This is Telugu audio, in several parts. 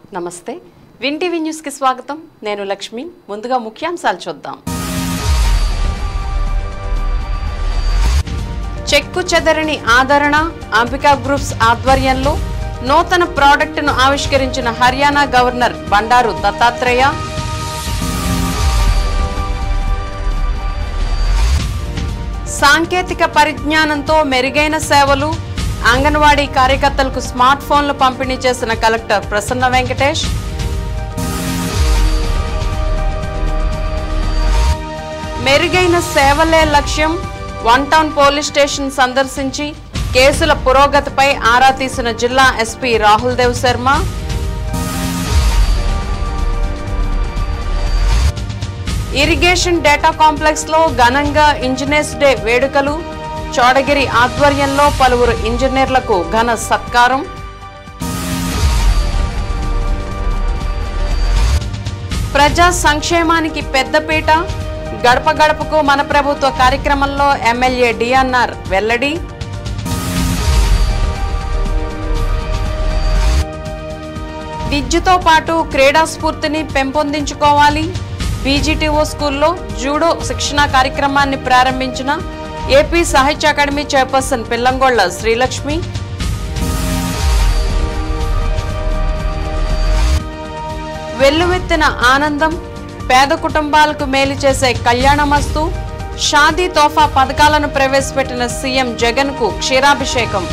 నమస్తే విన్ టీవీ న్యూస్ కి స్వాగతం నేను లక్ష్మి ముందుగా ముఖ్యాంశాలు చూద్దాం చెక్కు చెదరని ఆదరణ అంబికా గ్రూప్స్ ఆధ్వర్యంలో నూతన ప్రాడక్టును ఆవిష్కరించిన హర్యానా గవర్నర్ బండారు దత్తాత్రేయ సాంకేతిక పరిజ్ఞానంతో మెరుగైన సేవలు అంగన్వాడీ కార్యకర్తలకు స్మార్ట్ ఫోన్లు పంపిణీ చేసిన కలెక్టర్ ప్రసన్న వెంకటేష్ మెరుగైన సేవలే లక్ష్యం వన్ టౌన్ పోలీస్ స్టేషన్ సందర్శించి కేసుల పురోగతిపై ఆరా తీసిన జిల్లా SP Rahul Dev Sharma irrigation data complex లో ఘనంగా ఇంజనీర్స్ డే వేడుకలు చోడగిరి ఆధ్వర్యంలో పలువురు ఇంజనీర్లకు ఘన సత్కారం ప్రజా సంక్షేమానికి పెద్దపీట గడప గడపకు మన ప్రభుత్వ కార్యక్రమంలో ఎమ్మెల్యే డిఎన్ఆర్ వెల్లడి విద్యతో పాటు క్రీడా స్ఫూర్తిని పెంపొందించుకోవాలి బీజీటీఓ స్కూల్లో జూడో శిక్షణా కార్యక్రమాన్ని ప్రారంభించిన AP Sahitya academy chairperson Pillangolla Srilakshmi వెల్లువెత్తిన ఆనందం పేద కుటుంబాలకు మేలు చేసే కళ్యాణమస్తు షాదీ తోఫా పథకాలను ప్రవేశపెట్టిన సీఎం జగన్ కు క్షీరాభిషేకం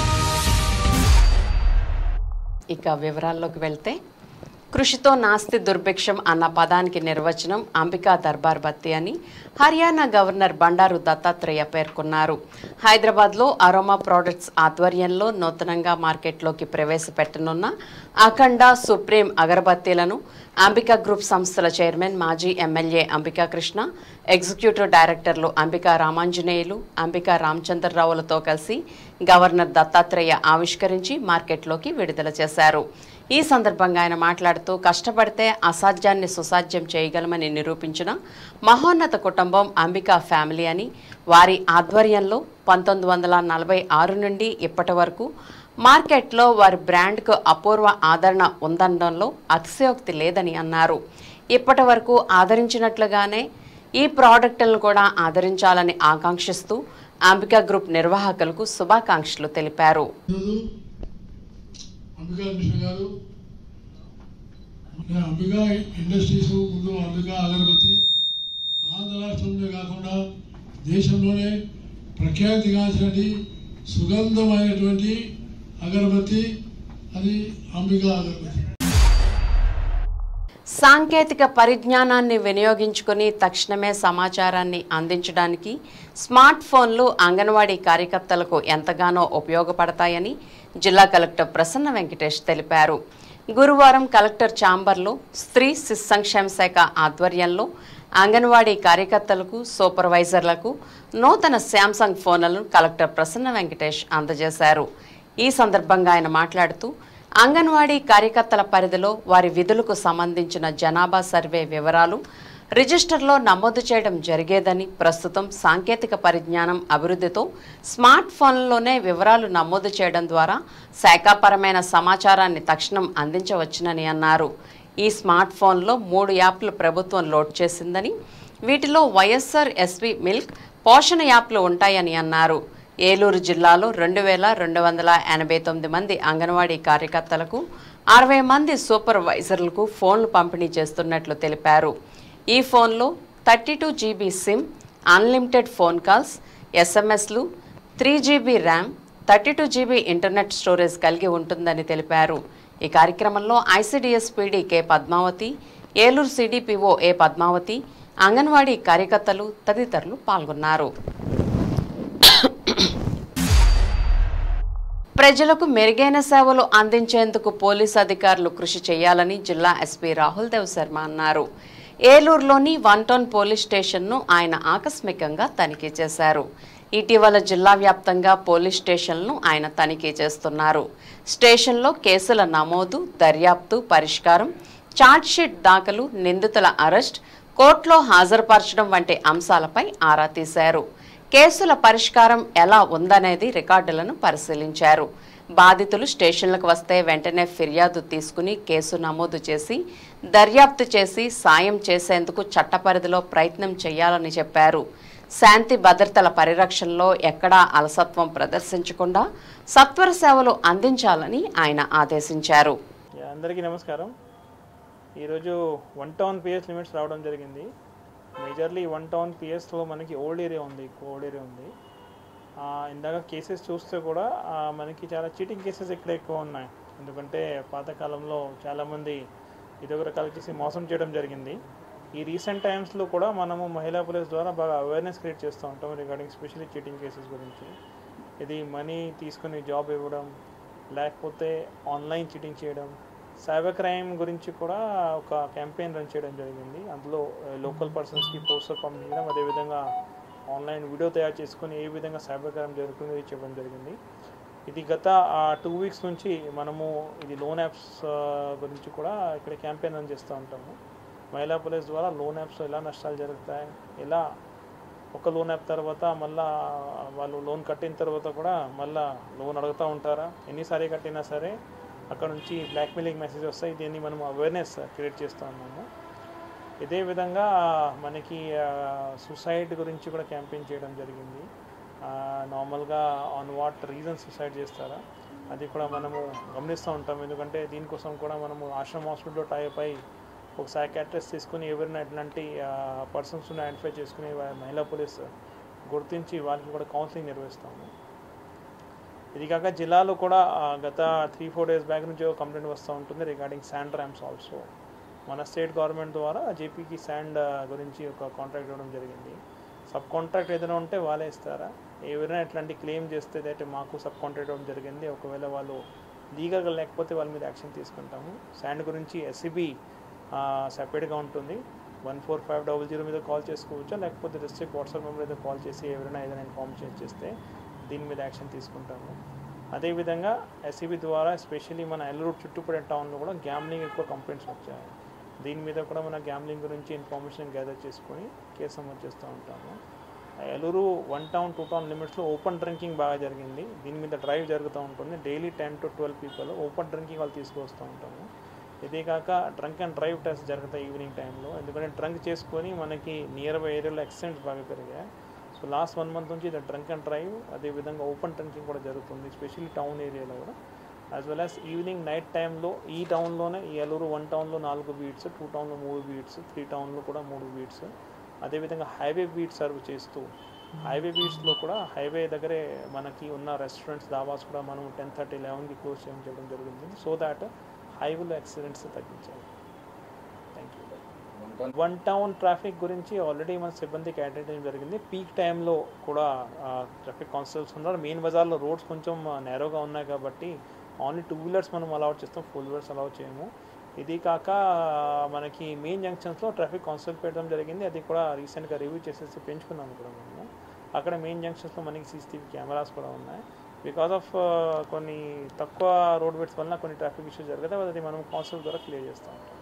ఇక వివరాల్లోకి వెళ్తే కృషితో నాస్తి దుర్భిక్షం అన్న పదానికి నిర్వచనం అంబికా దర్బార్ బత్తి అని హర్యానా గవర్నర్ బండారు దత్తాత్రేయ పేర్కొన్నారు హైదరాబాద్లో అరోమా ప్రోడక్ట్స్ ఆధ్వర్యంలో నూతనంగా మార్కెట్లోకి ప్రవేశపెట్టనున్న అఖండ సుప్రీం అగరబత్తీలను అంబికా గ్రూప్ సంస్థల చైర్మన్ మాజీ ఎమ్మెల్యే అంబికా కృష్ణ ఎగ్జిక్యూటివ్ డైరెక్టర్లు అంబికా రామాంజనేయులు అంబికా రామచంద్రరావులతో కలిసి గవర్నర్ దత్తాత్రేయ ఆవిష్కరించి మార్కెట్లోకి విడుదల చేశారు ఈ సందర్భంగా ఆయన మాట్లాడుతూ కష్టపడితే అసాధ్యాన్ని సుసాధ్యం చేయగలమని నిరూపించిన మహోన్నత కుటుంబం అంబికా ఫ్యామిలీ అని వారి ఆధ్వర్యంలో పంతొమ్మిది వందల నలభై ఆరు నుండి ఇప్పటి వరకు మార్కెట్లో వారి బ్రాండ్కు అపూర్వ ఆదరణ ఉందనడంలో అతిశయోక్తి లేదని అన్నారు ఇప్పటి వరకు ఆదరించినట్లుగానే ఈ ప్రోడక్టులను కూడా ఆదరించాలని ఆకాంక్షిస్తూ అంబికా గ్రూప్ నిర్వాహకులకు శుభాకాంక్షలు తెలిపారు ఈరోజు అంబికా కృష్ణ గారు మన అంబికా ఇండస్ట్రీస్ ముందు అంబికా అగరబత్తి ఆంధ్ర రాష్ట్రంలో కాకుండా దేశంలోనే ప్రఖ్యాతిగాంచినటువంటి సుగంధమైనటువంటి అగరబత్తి అది అంబికా అగరబత్తి సాంకేతిక పరిజ్ఞానాన్ని వినియోగించుకుని తక్షణమే సమాచారాన్ని అందించడానికి స్మార్ట్ ఫోన్లు అంగన్వాడీ కార్యకర్తలకు ఎంతగానో ఉపయోగపడతాయని జిల్లా కలెక్టర్ ప్రసన్న వెంకటేష్ తెలిపారు గురువారం కలెక్టర్ ఛాంబర్లో స్త్రీ శిశు సంక్షేమ శాఖ ఆధ్వర్యంలో అంగన్వాడీ కార్యకర్తలకు సూపర్వైజర్లకు నూతన శాంసంగ్ ఫోన్లను కలెక్టర్ ప్రసన్న వెంకటేష్ అందజేశారు ఈ సందర్భంగా ఆయన మాట్లాడుతూ అంగన్వాడీ కార్యకర్తల పరిధిలో వారి విధులకు సంబంధించిన జనాభా సర్వే వివరాలు రిజిస్టర్లో నమోదు చేయడం జరిగేదని ప్రస్తుతం సాంకేతిక పరిజ్ఞానం అభివృద్ధితో స్మార్ట్ ఫోన్లలోనే వివరాలు నమోదు చేయడం ద్వారా శాఖాపరమైన సమాచారాన్ని తక్షణం అందించవచ్చునని అన్నారు ఈ స్మార్ట్ ఫోన్లో మూడు యాప్లు ప్రభుత్వం లోడ్ చేసిందని వీటిలో వైఎస్ఆర్ ఎస్వి మిల్క్ పోషణ యాప్లు ఉంటాయని అన్నారు ఏలూరు జిల్లాలో రెండు వేల రెండు వందల ఎనభై తొమ్మిది మంది అంగన్వాడీ కార్యకర్తలకు అరవై మంది సూపర్వైజర్లకు ఫోన్లు పంపిణీ చేస్తున్నట్లు తెలిపారు ఈ ఫోన్లో thirty two GB SIM unlimited phone calls ఎస్ఎంఎస్లు three GB RAM thirty two GB internet storage కలిగి ఉంటుందని తెలిపారు ఈ కార్యక్రమంలో ICDS PD K Padmavathi Eluru CDPO A Padmavathi anganwadi కార్యకర్తలు తదితరులు పాల్గొన్నారు ప్రజలకు మెరుగైన సేవలు అందించేందుకు పోలీసు అధికారులు కృషి చేయాలని జిల్లా ఎస్పీ రాహుల్ దేవ్ శర్మ అన్నారు ఏలూరులోని వన్ టౌన్ పోలీస్ స్టేషన్ను ఆయన ఆకస్మికంగా తనిఖీ చేశారు ఇటీవల జిల్లా వ్యాప్తంగా పోలీస్ స్టేషన్లను ఆయన తనిఖీ చేస్తున్నారు స్టేషన్లో కేసుల నమోదు దర్యాప్తు పరిష్కారం ఛార్జ్షీట్ దాఖలు నిందితుల అరెస్ట్ కోర్టులో హాజరుపరచడం వంటి అంశాలపై ఆరా తీశారు కేసుల పరిష్కారం ఎలా ఉందనేది రికార్డులను పరిశీలించారు బాధితులు స్టేషన్లకు వస్తే వెంటనే ఫిర్యాదు తీసుకుని కేసు నమోదు చేసి దర్యాప్తు చేసి సాయం చేసేందుకు చట్టపరిధిలో ప్రయత్నం చేయాలని చెప్పారు శాంతి భద్రతల పరిరక్షణలో ఎక్కడా అలసత్వం ప్రదర్శించకుండా సత్వర సేవలు అందించాలని ఆయన ఆదేశించారు యా, అందరికీ నమస్కారం ఈరోజు వన్ టౌన్ పిఎస్ లిమిట్స్ రావడం జరిగింది మేజర్లీ వన్ టౌన్ పిఎస్లో మనకి ఓల్డ్ ఏరియా ఉంది ఎక్కువ ఓల్డ్ ఏరియా ఉంది ఆ, ఇందాక కేసెస్ చూస్తే కూడా ఆ, మనకి చాలా చీటింగ్ కేసెస్ ఇక్కడ ఎక్కువ ఉన్నాయి ఎందుకంటే పాతకాలంలో చాలామంది ఇదొక రకాల చేసి మోసం చేయడం జరిగింది ఈ రీసెంట్ టైమ్స్లో కూడా మనము మహిళా పోలీస్ ద్వారా బాగా అవేర్నెస్ క్రియేట్ చేస్తూ ఉంటాం రిగార్డింగ్ స్పెషల్లీ చీటింగ్ కేసెస్ గురించి ఇది మనీ తీసుకుని జాబ్ ఇవ్వడం లేకపోతే ఆన్లైన్ చీటింగ్ చేయడం సైబర్ క్రైమ్ గురించి కూడా ఒక క్యాంపెయిన్ రన్ చేయడం జరిగింది అందులో లోకల్ పర్సన్స్కి పోస్టర్ పంపించడం అదేవిధంగా ఆన్లైన్ వీడియో తయారు చేసుకొని ఏ విధంగా సైబర్ క్రైమ్ జరుగుతుంది చెప్పడం జరిగింది ఇది గత టూ వీక్స్ నుంచి మనము ఇది లోన్ యాప్స్ గురించి కూడా ఇక్కడ క్యాంపెయిన్ రన్ చేస్తూ ఉంటాము మహిళా పోలీస్ ద్వారా లోన్ యాప్స్ ఎలా నష్టాలు జరుగుతాయి ఎలా ఒక లోన్ యాప్ తర్వాత మళ్ళా వాళ్ళు లోన్ కట్టిన తర్వాత కూడా మళ్ళా లోన్ అడుగుతూ ఉంటారా ఎన్నిసారి కట్టినా సరే అక్కడ నుంచి బ్లాక్మెయిలింగ్ మెసేజ్ వస్తాయి దీన్ని మనం అవేర్నెస్ క్రియేట్ చేస్తూ ఉన్నాము ఇదే విధంగా మనకి సూసైడ్ గురించి కూడా క్యాంపెయిన్ చేయడం జరిగింది నార్మల్గా ఆన్ వాట్ రీజన్ సూసైడ్ చేస్తారా అది కూడా మనము గమనిస్తూ ఉంటాం ఎందుకంటే దీనికోసం కూడా మనము ఆశ్రమ హాస్పిటల్లో టైప్ అయి ఒక సైకాట్రిస్ట్ తీసుకుని ఎవరైనా ఎట్లాంటి పర్సన్స్ ఐడెంటిఫై చేసుకుని వా- మహిళా పోలీస్ గుర్తించి వాళ్ళకి కూడా కౌన్సిలింగ్ నిర్వహిస్తాము ఇది కాక జిల్లాలో కూడా ఆ, గత త్రీ ఫోర్ డేస్ బ్యాక్ నుంచి ఒక కంప్లైంట్ వస్తూ ఉంటుంది రిగార్డింగ్ శాండ్ ర్యామ్స్ ఆల్సో మన స్టేట్ గవర్నమెంట్ ద్వారా జేపీకి శాండ్ గురించి ఒక కాంట్రాక్ట్ ఇవ్వడం జరిగింది సబ్ కాంట్రాక్ట్ ఏదైనా ఉంటే వాళ్ళే ఇస్తారా ఎవరైనా ఇట్లాంటి క్లెయిమ్ చేస్తే అయితే మాకు సబ్ కాంట్రాక్ట్ ఇవ్వడం జరిగింది ఒకవేళ వాళ్ళు లీగల్గా లేకపోతే వాళ్ళ మీద యాక్షన్ తీసుకుంటాము శాండ్ గురించి ఎస్సీబీ సపరేట్గా ఉంటుంది one four five double zero మీద కాల్ చేసుకోవచ్చా లేకపోతే డిస్ట్రిక్ట్ వాట్సాప్ నెంబర్ అయితే కాల్ చేసి ఎవరైనా ఏదైనా ఇన్ఫార్మేషన్ చేస్తే దీని మీద యాక్షన్ తీసుకుంటాము అదేవిధంగా ఎస్సీబీ ద్వారా ఎస్పెషల్లీ మన ఎల్లూరు చుట్టుపడే టౌన్లో కూడా గ్యామ్లింగ్ ఎక్కువ కంప్లైంట్స్ వచ్చాయి దీని మీద కూడా మన గ్యామ్లింగ్ గురించి ఇన్ఫర్మేషన్ గ్యాదర్ చేసుకొని కేసు నమోదు చేస్తూ ఉంటాము Eluru one town two town లిమిట్స్లో ఓపెన్ డ్రింకింగ్ బాగా జరిగింది దీని మీద డ్రైవ్ జరుగుతూ ఉంటుంది daily ten to twelve people open drinking వాళ్ళు తీసుకొస్తూ ఉంటాము ఇదే కాక డ్రంక్ అండ్ డ్రైవ్ టెస్ట్ జరుగుతాయి ఈవినింగ్ టైంలో ఎందుకంటే డ్రంక్ చేసుకొని మనకి నియర్ బై ఏరియాలో యాక్సిడెంట్స్ బాగా పెరిగాయి సో లాస్ట్ వన్ మంత్ నుంచి ఇది డ్రంక్ అండ్ డ్రైవ్ అదేవిధంగా ఓపెన్ డ్రింకింగ్ కూడా జరుగుతుంది ఎస్పెషల్లీ టౌన్ ఏరియాలో కూడా as well as evening night టైంలో ఈ టౌన్లోనే ఈ అల్లూరు వన్ టౌన్లో నాలుగు బీట్స్ టూ టౌన్లో మూడు బీట్స్ త్రీ టౌన్లో కూడా మూడు బీట్స్ అదేవిధంగా హైవే బీట్ సర్వ్ చేస్తూ హైవే బీట్స్లో కూడా హైవే దగ్గరే మనకి ఉన్న రెస్టారెంట్స్ దాబాస్ కూడా మనం టెన్ థర్టీ లెవెన్కి క్లోజ్ చేయడం చేయడం జరిగింది సో దాట్ హైవేలో యాక్సిడెంట్స్ తగ్గించాలి thank you one town traffic గురించి ఆల్రెడీ మన సిబ్బందికి అటెండ్ చేయడం జరిగింది పీక్ టైంలో కూడా ట్రాఫిక్ కానిస్టేబుల్స్ ఉన్నారు మెయిన్ బజార్లో రోడ్స్ కొంచెం నేరోగా ఉన్నాయి కాబట్టి ఓన్లీ టూ వీలర్స్ మనం అలౌట్ చేస్తాం ఫోర్ వీలర్స్ అలౌ చేయము ఇది కాక మనకి మెయిన్ జంక్షన్స్లో ట్రాఫిక్ కానిస్టేబుల్ పెట్టడం జరిగింది అది కూడా రీసెంట్గా రివ్యూ చేసేసి పెంచుకున్నాము కూడా మేము అక్కడ మెయిన్ జంక్షన్స్లో మనకి సీసీటీవీ కెమెరాస్ కూడా ఉన్నాయి బికాస్ ఆఫ్ కొన్ని తక్కువ రోడ్ వెట్స్ వలన కొన్ని ట్రాఫిక్ ఇష్యూస్ జరుగుతాయి అది మనం కానిస్టేబుల్ ద్వారా క్లియర్ చేస్తూ ఉంటాం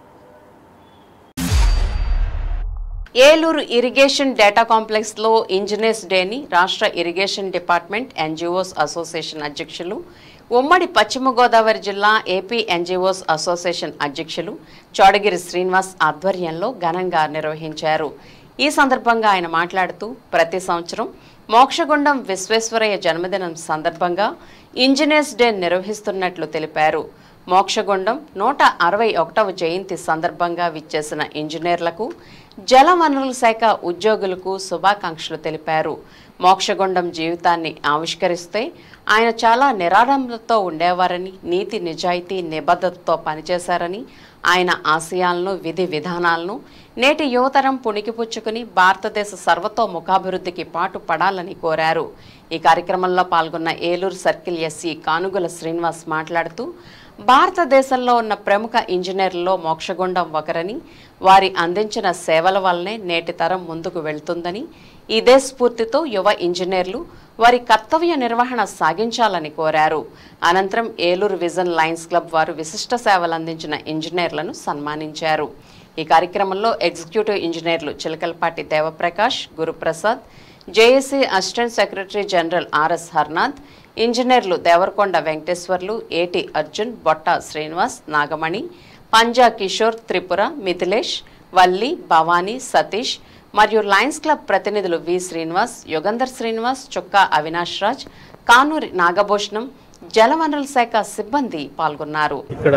ఏలూరు ఇరిగేషన్ డేటా కాంప్లెక్స్ లో ఇంజనీర్స్ డేని రాష్ట్ర ఇరిగేషన్ డిపార్ట్మెంట్ ఎన్జిఓస్ అసోసియేషన్ అధ్యక్షులు ఉమ్మడి పశ్చిమ గోదావరి జిల్లా ఏపీ ఎన్జిఓస్ అసోసియేషన్ అధ్యక్షులు చోడగిరి శ్రీనివాస్ ఆధ్వర్యంలో ఘనంగా నిర్వహించారు ఈ సందర్భంగా ఆయన మాట్లాడుతూ ప్రతి సంవత్సరం మోక్షగుండం విశ్వేశ్వరయ్య జన్మదినం సందర్భంగా ఇంజనీర్స్ డే నిర్వహిస్తున్నట్లు తెలిపారు మోక్షగుండం నూట అరవై ఒకటవ జయంతి సందర్భంగా విచ్చేసిన ఇంజనీర్లకు జలవనరుల శాఖ ఉద్యోగులకు శుభాకాంక్షలు తెలిపారు మోక్షగుండం జీవితాన్ని ఆవిష్కరిస్తే ఆయన చాలా నిరాడంబరతో ఉండేవారని నీతి నిజాయితీ నిబద్ధతతో పనిచేశారని ఆయన ఆశయాలను విధి విధానాలను నేటి యువతరం పుణికిపుచ్చుకుని భారతదేశ సర్వతోముఖాభివృద్ధికి పాటు పడాలని కోరారు ఈ కార్యక్రమంలో పాల్గొన్న ఏలూరు సర్కిల్ ఎస్సీ కానుగుల శ్రీనివాస్ మాట్లాడుతూ భారతదేశంలో ఉన్న ప్రముఖ ఇంజనీర్లలో మోక్షగుండం ఒకరని వారి అందించిన సేవల వల్లనే నేటి తరం ముందుకు వెళ్తుందని ఇదే స్ఫూర్తితో యువ ఇంజనీర్లు వారి కర్తవ్య నిర్వహణ సాగించాలని కోరారు అనంతరం ఏలూరు విజన్ లయన్స్ క్లబ్ వారు విశిష్ట సేవలు అందించిన ఇంజనీర్లను సన్మానించారు ఈ కార్యక్రమంలో ఎగ్జిక్యూటివ్ ఇంజనీర్లు Chilakalapati Devaprakash Guruprasad JAC assistant secretary general RS Harnath ఇంజనీర్లు దేవరకొండ వెంకటేశ్వర్లు ఏటి అర్జున్ బొట్ట శ్రీనివాస్ నాగమణి పంజా కిషోర్ త్రిపుర మిథిలేష్ వల్లి భవానీ సతీష్ మరియు లయన్స్ క్లబ్ ప్రతినిధులు వి శ్రీనివాస్ యుగంధర్ శ్రీనివాస్ చుక్కా అవినాష్ రాజ్ కానూరి నాగభూషణం జలవనరుల శాఖ సిబ్బంది పాల్గొన్నారు ఇక్కడ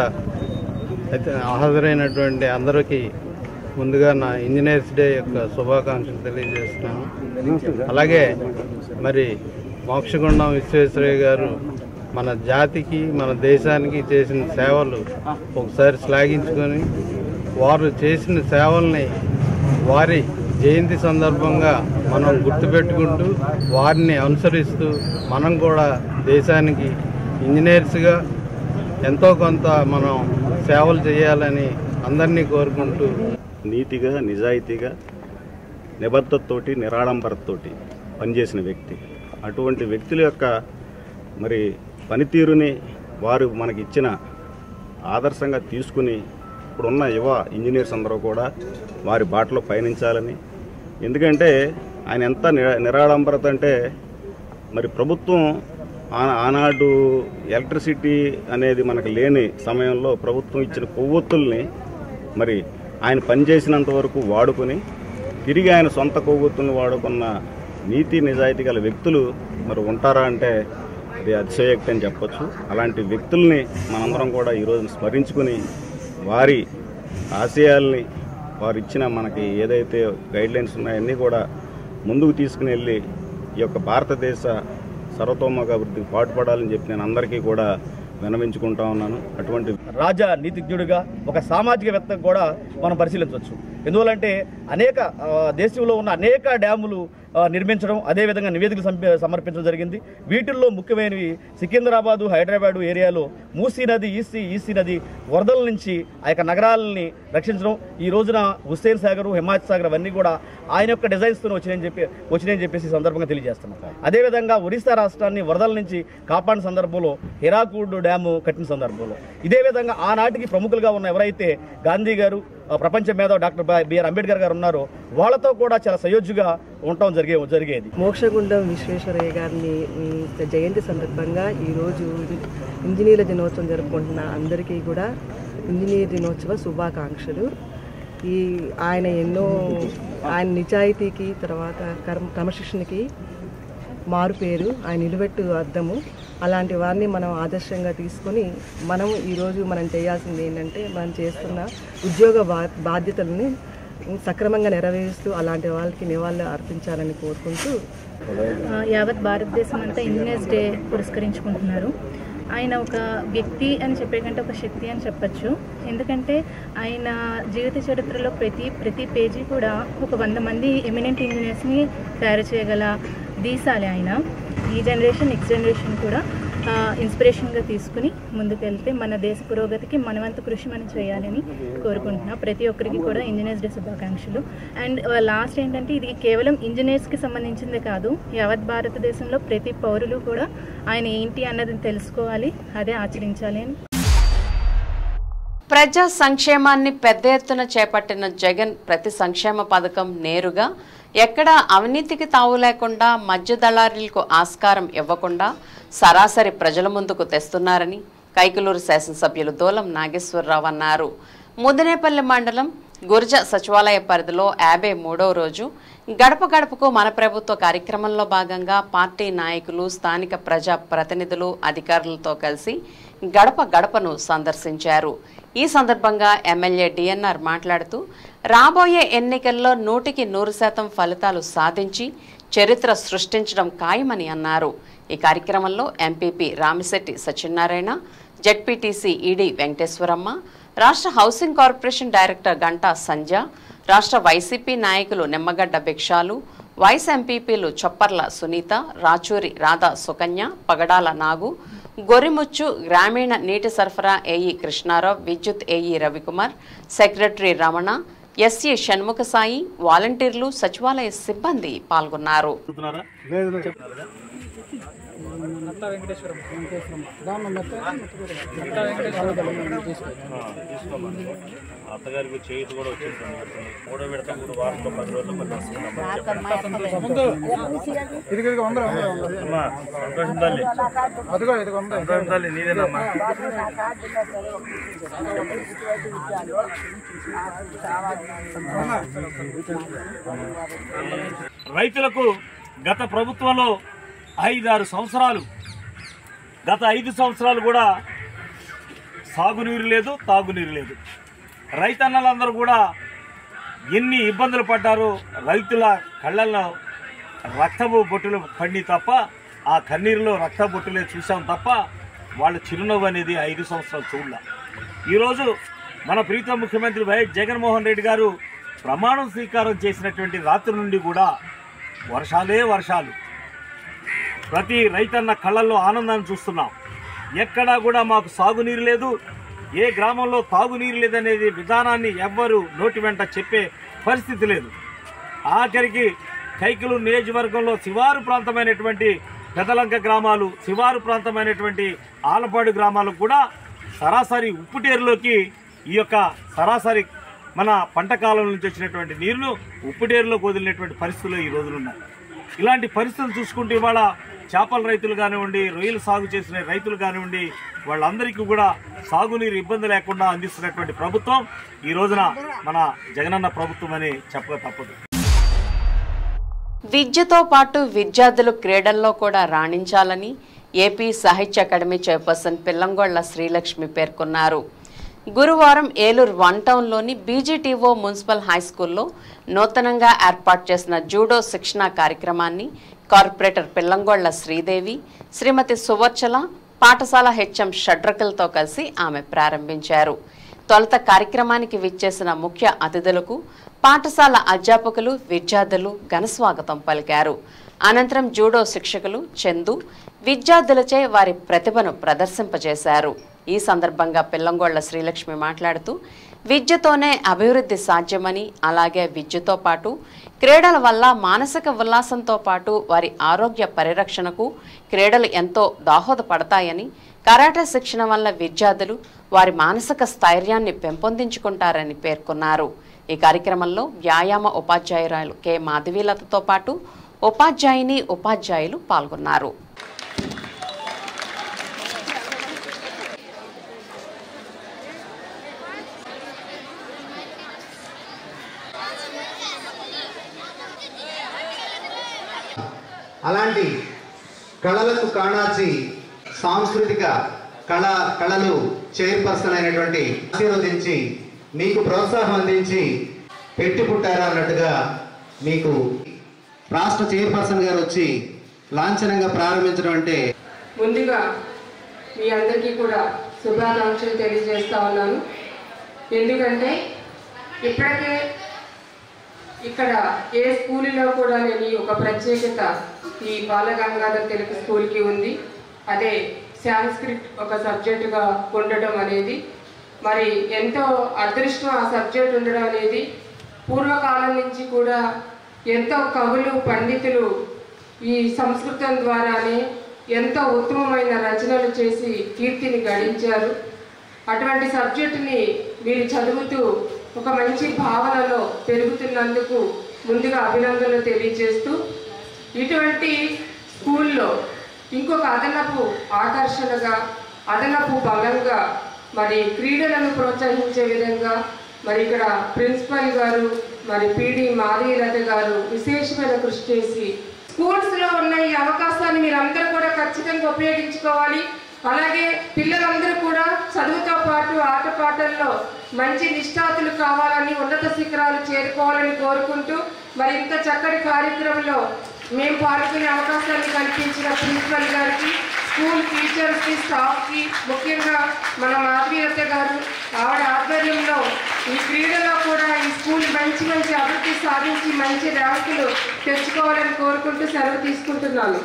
అయితే హాజరైనటువంటి అందరికీ ముందుగా నా ఇంజనీర్స్ డే యొక్క శుభాకాంక్షలు తెలియజేస్తున్నాను అలాగే మరి మోక్షగుండం విశ్వేశ్వరయ్య గారు మన జాతికి మన దేశానికి చేసిన సేవలు ఒకసారి శ్లాఘించుకొని వారు చేసిన సేవల్ని వారి జయంతి సందర్భంగా మనం గుర్తుపెట్టుకుంటూ వారిని అనుసరిస్తూ మనం కూడా దేశానికి ఇంజనీర్స్గా ఎంతో కొంత మనం సేవలు చేయాలని అందరినీ కోరుకుంటూ నీతిగా నిజాయితీగా నిబద్ధతతోటి నిరాడంబరతతోటి పనిచేసిన వ్యక్తి అటువంటి వ్యక్తుల యొక్క మరి పనితీరుని వారు మనకి ఇచ్చిన ఆదర్శంగా తీసుకుని ఇప్పుడున్న యువ ఇంజనీర్స్ అందరూ కూడా వారి బాటలో పయనించాలని ఎందుకంటే ఆయన ఎంత నిరా- నిరాడంబరత అంటే మరి ప్రభుత్వం ఆ- ఆనాడు ఎలక్ట్రిసిటీ అనేది మనకు లేని సమయంలో ప్రభుత్వం ఇచ్చిన కొవ్వొత్తుల్ని మరి ఆయన పనిచేసినంత వరకు వాడుకొని తిరిగి ఆయన సొంత కొవ్వొత్తుల్ని వాడుకున్న నీతి నిజాయితీ గల వ్యక్తులు మరి ఉంటారా అంటే అది అతిశయోక్తి అని చెప్పొచ్చు అలాంటి వ్యక్తుల్ని మనందరం కూడా ఈరోజు స్మరించుకుని వారి ఆశయాల్ని వారు ఇచ్చిన మనకి ఏదైతే గైడ్లైన్స్ ఉన్నాయన్నీ కూడా ముందుకు తీసుకుని వెళ్ళి ఈ యొక్క భారతదేశ సర్వతోముఖ అభివృద్ధికి పాటుపడాలని చెప్పి నేను అందరికీ కూడా వినవించుకుంటా ఉన్నాను అటువంటి రాజ నీతిజ్ఞుడిగా ఒక సామాజికవేత్తగా కూడా మనం పరిశీలించవచ్చు ఎందువల్లంటే అనేక ఆ, దేశంలో ఉన్న అనేక డ్యాములు ఆ, నిర్మించడం అదేవిధంగా నివేదికలు సంప- సమర్పించడం జరిగింది వీటిల్లో ముఖ్యమైనవి సికింద్రాబాదు హైదరాబాదు ఏరియాలో మూసీ నది ఈసీ ఈసీ నది వరదల నుంచి ఆ యొక్క నగరాలని రక్షించడం ఈ రోజున హుస్సేన్ సాగర్ హిమాయత్ సాగర్ అవన్నీ కూడా ఆయన యొక్క డిజైన్స్తో వచ్చినాయని చెప్పి వచ్చినాయని చెప్పేసి ఈ సందర్భంగా తెలియజేస్తున్నాం అదేవిధంగా ఒరిస్సా రాష్ట్రాన్ని వరదల నుంచి కాపాడిన సందర్భంలో హిరాకూడ్ డ్యాము కట్టిన సందర్భంలో ఇదే విధంగా ఆనాటికి ప్రముఖులుగా ఉన్న ఎవరైతే గాంధీ గారు ఆ, ప్రపంచ మేధావి డాక్టర్ బిఆర్ అంబేద్కర్ గారు ఉన్నారో వాళ్ళతో కూడా చాలా సయోధ్యగా ఉండటం జరిగే జరిగేది మోక్షగుండం విశ్వేశ్వరయ్య గారిని ఉమ్, జయంతి సందర్భంగా ఈరోజు ఇంజనీర్ల దినోత్సవం జరుపుకుంటున్న అందరికీ కూడా ఇంజనీర్ దినోత్సవ శుభాకాంక్షలు ఈ ఆయన ఎన్నో ఆయన నిజాయితీకి తర్వాత కర్మ క్రమశిక్షణకి మారు పేరు ఆయన నిలువెట్టు అద్దము అలాంటి వారిని మనం ఆదర్శంగా తీసుకొని మనం ఈరోజు మనం చేయాల్సింది ఏంటంటే మనం చేస్తున్న ఉద్యోగ బా బాధ్యతలని సక్రమంగా నెరవేరుస్తూ అలాంటి వాళ్ళకి నివాళులు అర్పించాలని కోరుకుంటూ ఆ, యావత్ భారతదేశం అంతా ఇంజనీర్స్ డే పురస్కరించుకుంటున్నారు ఆయన ఒక వ్యక్తి అని చెప్పే కంటే ఒక శక్తి అని చెప్పచ్చు ఎందుకంటే ఆయన జీవిత చరిత్రలో ప్రతి ప్రతి పేజీ కూడా ఒక వంద మంది ఎమినెంట్ ఇంజనీర్స్ని తయారు చేయగల దీసాలి ఆయన ఈ జనరేషన్ నెక్స్ట్ జనరేషన్ కూడా ఆ, ఇన్స్పిరేషన్గా తీసుకుని ముందుకెళ్తే మన దేశ పురోగతికి మనవంతు కృషి మనం చేయాలని కోరుకుంటున్నా ప్రతి ఒక్కరికి కూడా ఇంజనీర్స్ డే శుభాకాంక్షలు అండ్ లాస్ట్ ఏంటంటే ఇది కేవలం ఇంజనీర్స్కి సంబంధించిందే కాదు యావత్ భారతదేశంలో ప్రతి పౌరులు కూడా ఆయన ఏంటి అన్నది తెలుసుకోవాలి అదే ఆచరించాలి అని ప్రజా సంక్షేమాన్ని పెద్ద ఎత్తున చేపట్టిన జగన్ ప్రతి సంక్షేమ పథకం నేరుగా ఎక్కడా అవినీతికి తావు లేకుండా మధ్య దళారీలకు ఆస్కారం ఇవ్వకుండా సరాసరి ప్రజల ముందుకు తెస్తున్నారని కైకలూరు శాసనసభ్యులు దూలం నాగేశ్వరరావు అన్నారు ముదనేపల్లి మండలం గుర్జ సచివాలయ పరిధిలో యాభై మూడవ రోజు గడప గడపకు మన ప్రభుత్వ కార్యక్రమంలో భాగంగా పార్టీ నాయకులు స్థానిక ప్రజా ప్రతినిధులు అధికారులతో కలిసి గడప గడపను సందర్శించారు ఈ సందర్భంగా ఎమ్మెల్యే డిఎన్ఆర్ మాట్లాడుతూ రాబోయే ఎన్నికల్లో నూటికి నూరు శాతం ఫలితాలు సాధించి చరిత్ర సృష్టించడం ఖాయమని అన్నారు ఈ కార్యక్రమంలో MPP Ramisetti Satyanarayana ZPTC ED Venkateswaramma రాష్ట్ర హౌసింగ్ కార్పొరేషన్ డైరెక్టర్ గంటా సంజ రాష్ట్ర వైసీపీ నాయకులు నిమ్మగడ్డ భిక్షాలు వైస్ ఎంపీపీలు చొప్పర్ల సునీత రాచూరి రాధా సుకన్య పగడాల నాగు గొరిముచ్చు గ్రామీణ నీటి సరఫరా ఏఈ కృష్ణారావు విద్యుత్ AE Ravi Kumar secretary Ramana SE Shanmukha Sai వాలంటీర్లు సచివాలయ సిబ్బంది పాల్గొన్నారు అత్తగారికి చేతి కూడా వచ్చేసింది మూడో విడత మూడు వారంలో పది రోజులు పది అమ్మా సంతోషం తల్లి సంతోషం తల్లి నీదేనమ్మా రైతులకు గత ప్రభుత్వంలో ఐదారు సంవత్సరాలు గత ఐదు సంవత్సరాలు కూడా సాగునీరు లేదు తాగునీరు లేదు రైతన్నలందరూ కూడా ఎన్ని ఇబ్బందులు పడ్డారో రైతుల కళ్ళల్లో రక్తపు బొట్టులు పండి తప్ప ఆ కన్నీరులో రక్త బొట్టులే చూసాం తప్ప వాళ్ళ చిరునవ్వు అనేది ఐదు సంవత్సరాలు చూడాల ఈరోజు మన ప్రీతం ముఖ్యమంత్రి వైఎస్ జగన్మోహన్ రెడ్డి గారు ప్రమాణం స్వీకారం చేసినటువంటి రాత్రి నుండి కూడా వర్షాలే వర్షాలు ప్రతి రైతన్న కళ్ళల్లో ఆనందాన్ని చూస్తున్నాం ఎక్కడా కూడా మాకు సాగునీరు లేదు ఏ గ్రామంలో తాగునీరు లేదనేది విధానాన్ని ఎవ్వరు నోటి వెంట చెప్పే పరిస్థితి లేదు ఆఖరికి కైకలు నియోజకవర్గంలో శివారు ప్రాంతమైనటువంటి పెదలంక గ్రామాలు శివారు ప్రాంతమైనటువంటి ఆలపాడు గ్రామాలకు కూడా సరాసరి ఉప్పుటేరులోకి ఈ యొక్క సరాసరి మన పంట కాలం నుంచి వచ్చినటువంటి నీరును ఉప్పుటేరులోకి వదిలినటువంటి పరిస్థితులు ఈ రోజులు ఉన్నాయి ఇలాంటి పరిస్థితులు చూసుకుంటే ఇవాళ చేపల రైతులు కానివ్వండి రొయ్యలు సాగు చేసిన రైతులు కానివ్వండి వాళ్ళందరికీ కూడా సాగునీరు ఇబ్బంది లేకుండా అందిస్తున్నటువంటి ప్రభుత్వం ఈ రోజున మన జగనన్న ప్రభుత్వం అని చెప్పక తప్పదు విద్యతో పాటు విద్యార్థులు క్రీడల్లో కూడా రాణించాలని AP Sahitya academy chairperson Pillangolla Srilakshmi పేర్కొన్నారు గురువారం ఏలూరు వన్ టౌన్లోని బీజీటీఓ మున్సిపల్ హై స్కూల్లో నూతనంగా ఏర్పాటు చేసిన జూడో శిక్షణ కార్యక్రమాన్ని కార్పొరేటర్ పిల్లంగొళ్ల శ్రీదేవి శ్రీమతి సువర్చల పాఠశాల హెచ్ఎం షడ్రకలతో కలిసి ఆమె ప్రారంభించారు తొలుత కార్యక్రమానికి విచ్చేసిన ముఖ్య అతిథులకు పాఠశాల అధ్యాపకులు విద్యార్థులు ఘనస్వాగతం పలికారు అనంతరం జూడో శిక్షకులు చందు విద్యార్థులచే వారి ప్రతిభను ప్రదర్శింపజేశారు ఈ సందర్భంగా పిల్లంగొళ్ల శ్రీలక్ష్మి మాట్లాడుతూ విద్యతోనే అభివృద్ధి సాధ్యమని అలాగే విద్యతో పాటు క్రీడల వల్ల మానసిక ఉల్లాసంతో పాటు వారి ఆరోగ్య పరిరక్షణకు క్రీడలు ఎంతో దోహదపడతాయని కరాటే శిక్షణ వల్ల విద్యార్థులు వారి మానసిక స్థైర్యాన్ని పెంపొందించుకుంటారని పేర్కొన్నారు ఈ కార్యక్రమంలో వ్యాయామ ఉపాధ్యాయురాలు కె మాధవీలతతో పాటు ఉపాధ్యాయుని ఉపాధ్యాయులు పాల్గొన్నారు అలాంటి కళలకు కాణాచి సాంస్కృతిక కళ కళలు చైర్పర్సన్ అయినటువంటి ఆశీర్వదించి మీకు ప్రోత్సాహం అందించి పెట్టి పుట్టారా అన్నట్టుగా మీకు రాష్ట్ర చైర్పర్సన్ గారు వచ్చి లాంఛనంగా ప్రారంభించడం అంటే ముందుగా మీ అందరికీ కూడా శుభాకాంక్షలు తెలియజేస్తా ఉన్నాను ఎందుకంటే ఇప్పటికే ఇక్కడ ఏ స్కూల్లో కూడా లేని ఒక ప్రత్యేకత ఈ బాలగంగాధర్ తెలుగు స్కూల్కి ఉంది అదే సాంస్క్రిట్ ఒక సబ్జెక్టుగా ఉండడం అనేది మరి ఎంతో అదృష్టం ఆ సబ్జెక్ట్ ఉండడం అనేది పూర్వకాలం నుంచి కూడా ఎంతో కవులు పండితులు ఈ సంస్కృతం ద్వారానే ఎంతో ఉత్తమమైన రచనలు చేసి కీర్తిని గడించారు అటువంటి సబ్జెక్టుని మీరు చదువుతూ ఒక మంచి భావనలో పెరుగుతున్నందుకు ముందుగా అభినందనలు తెలియజేస్తూ ఇటువంటి స్కూల్లో ఇంకొక అదనపు ఆకర్షణగా అదనపు బలంగా మరి క్రీడలను ప్రోత్సహించే విధంగా మరి ఇక్కడ ప్రిన్సిపల్ గారు మరి పిడి మాధవీలత గారు విశేషమైన కృషి చేసి స్కూల్స్ లో ఉన్న ఈ అవకాశాన్ని మీరందరూ కూడా ఖచ్చితంగా ఉపయోగించుకోవాలి అలాగే పిల్లలందరూ కూడా చదువుతో పాటు ఆటపాటల్లో మంచి నిష్ఠాతులు కావాలని ఉన్నత శిఖరాలు చేరుకోవాలని కోరుకుంటూ మరి ఇంత చక్కటి కార్యక్రమంలో మేము పాల్గొనే అవకాశాన్ని కల్పించిన ప్రిన్సిపల్ గారికి స్కూల్ టీచర్స్కి స్టాఫ్కి ముఖ్యంగా మన మాధవీలత గారు ఆవిడ ఆధ్వర్యంలో ఈ క్రీడలో కూడా ఈ స్కూల్ మంచి మంచి అభివృద్ధి సాధించి మంచి ర్యాంకులు తెచ్చుకోవాలని కోరుకుంటూ సెలవు తీసుకుంటున్నాను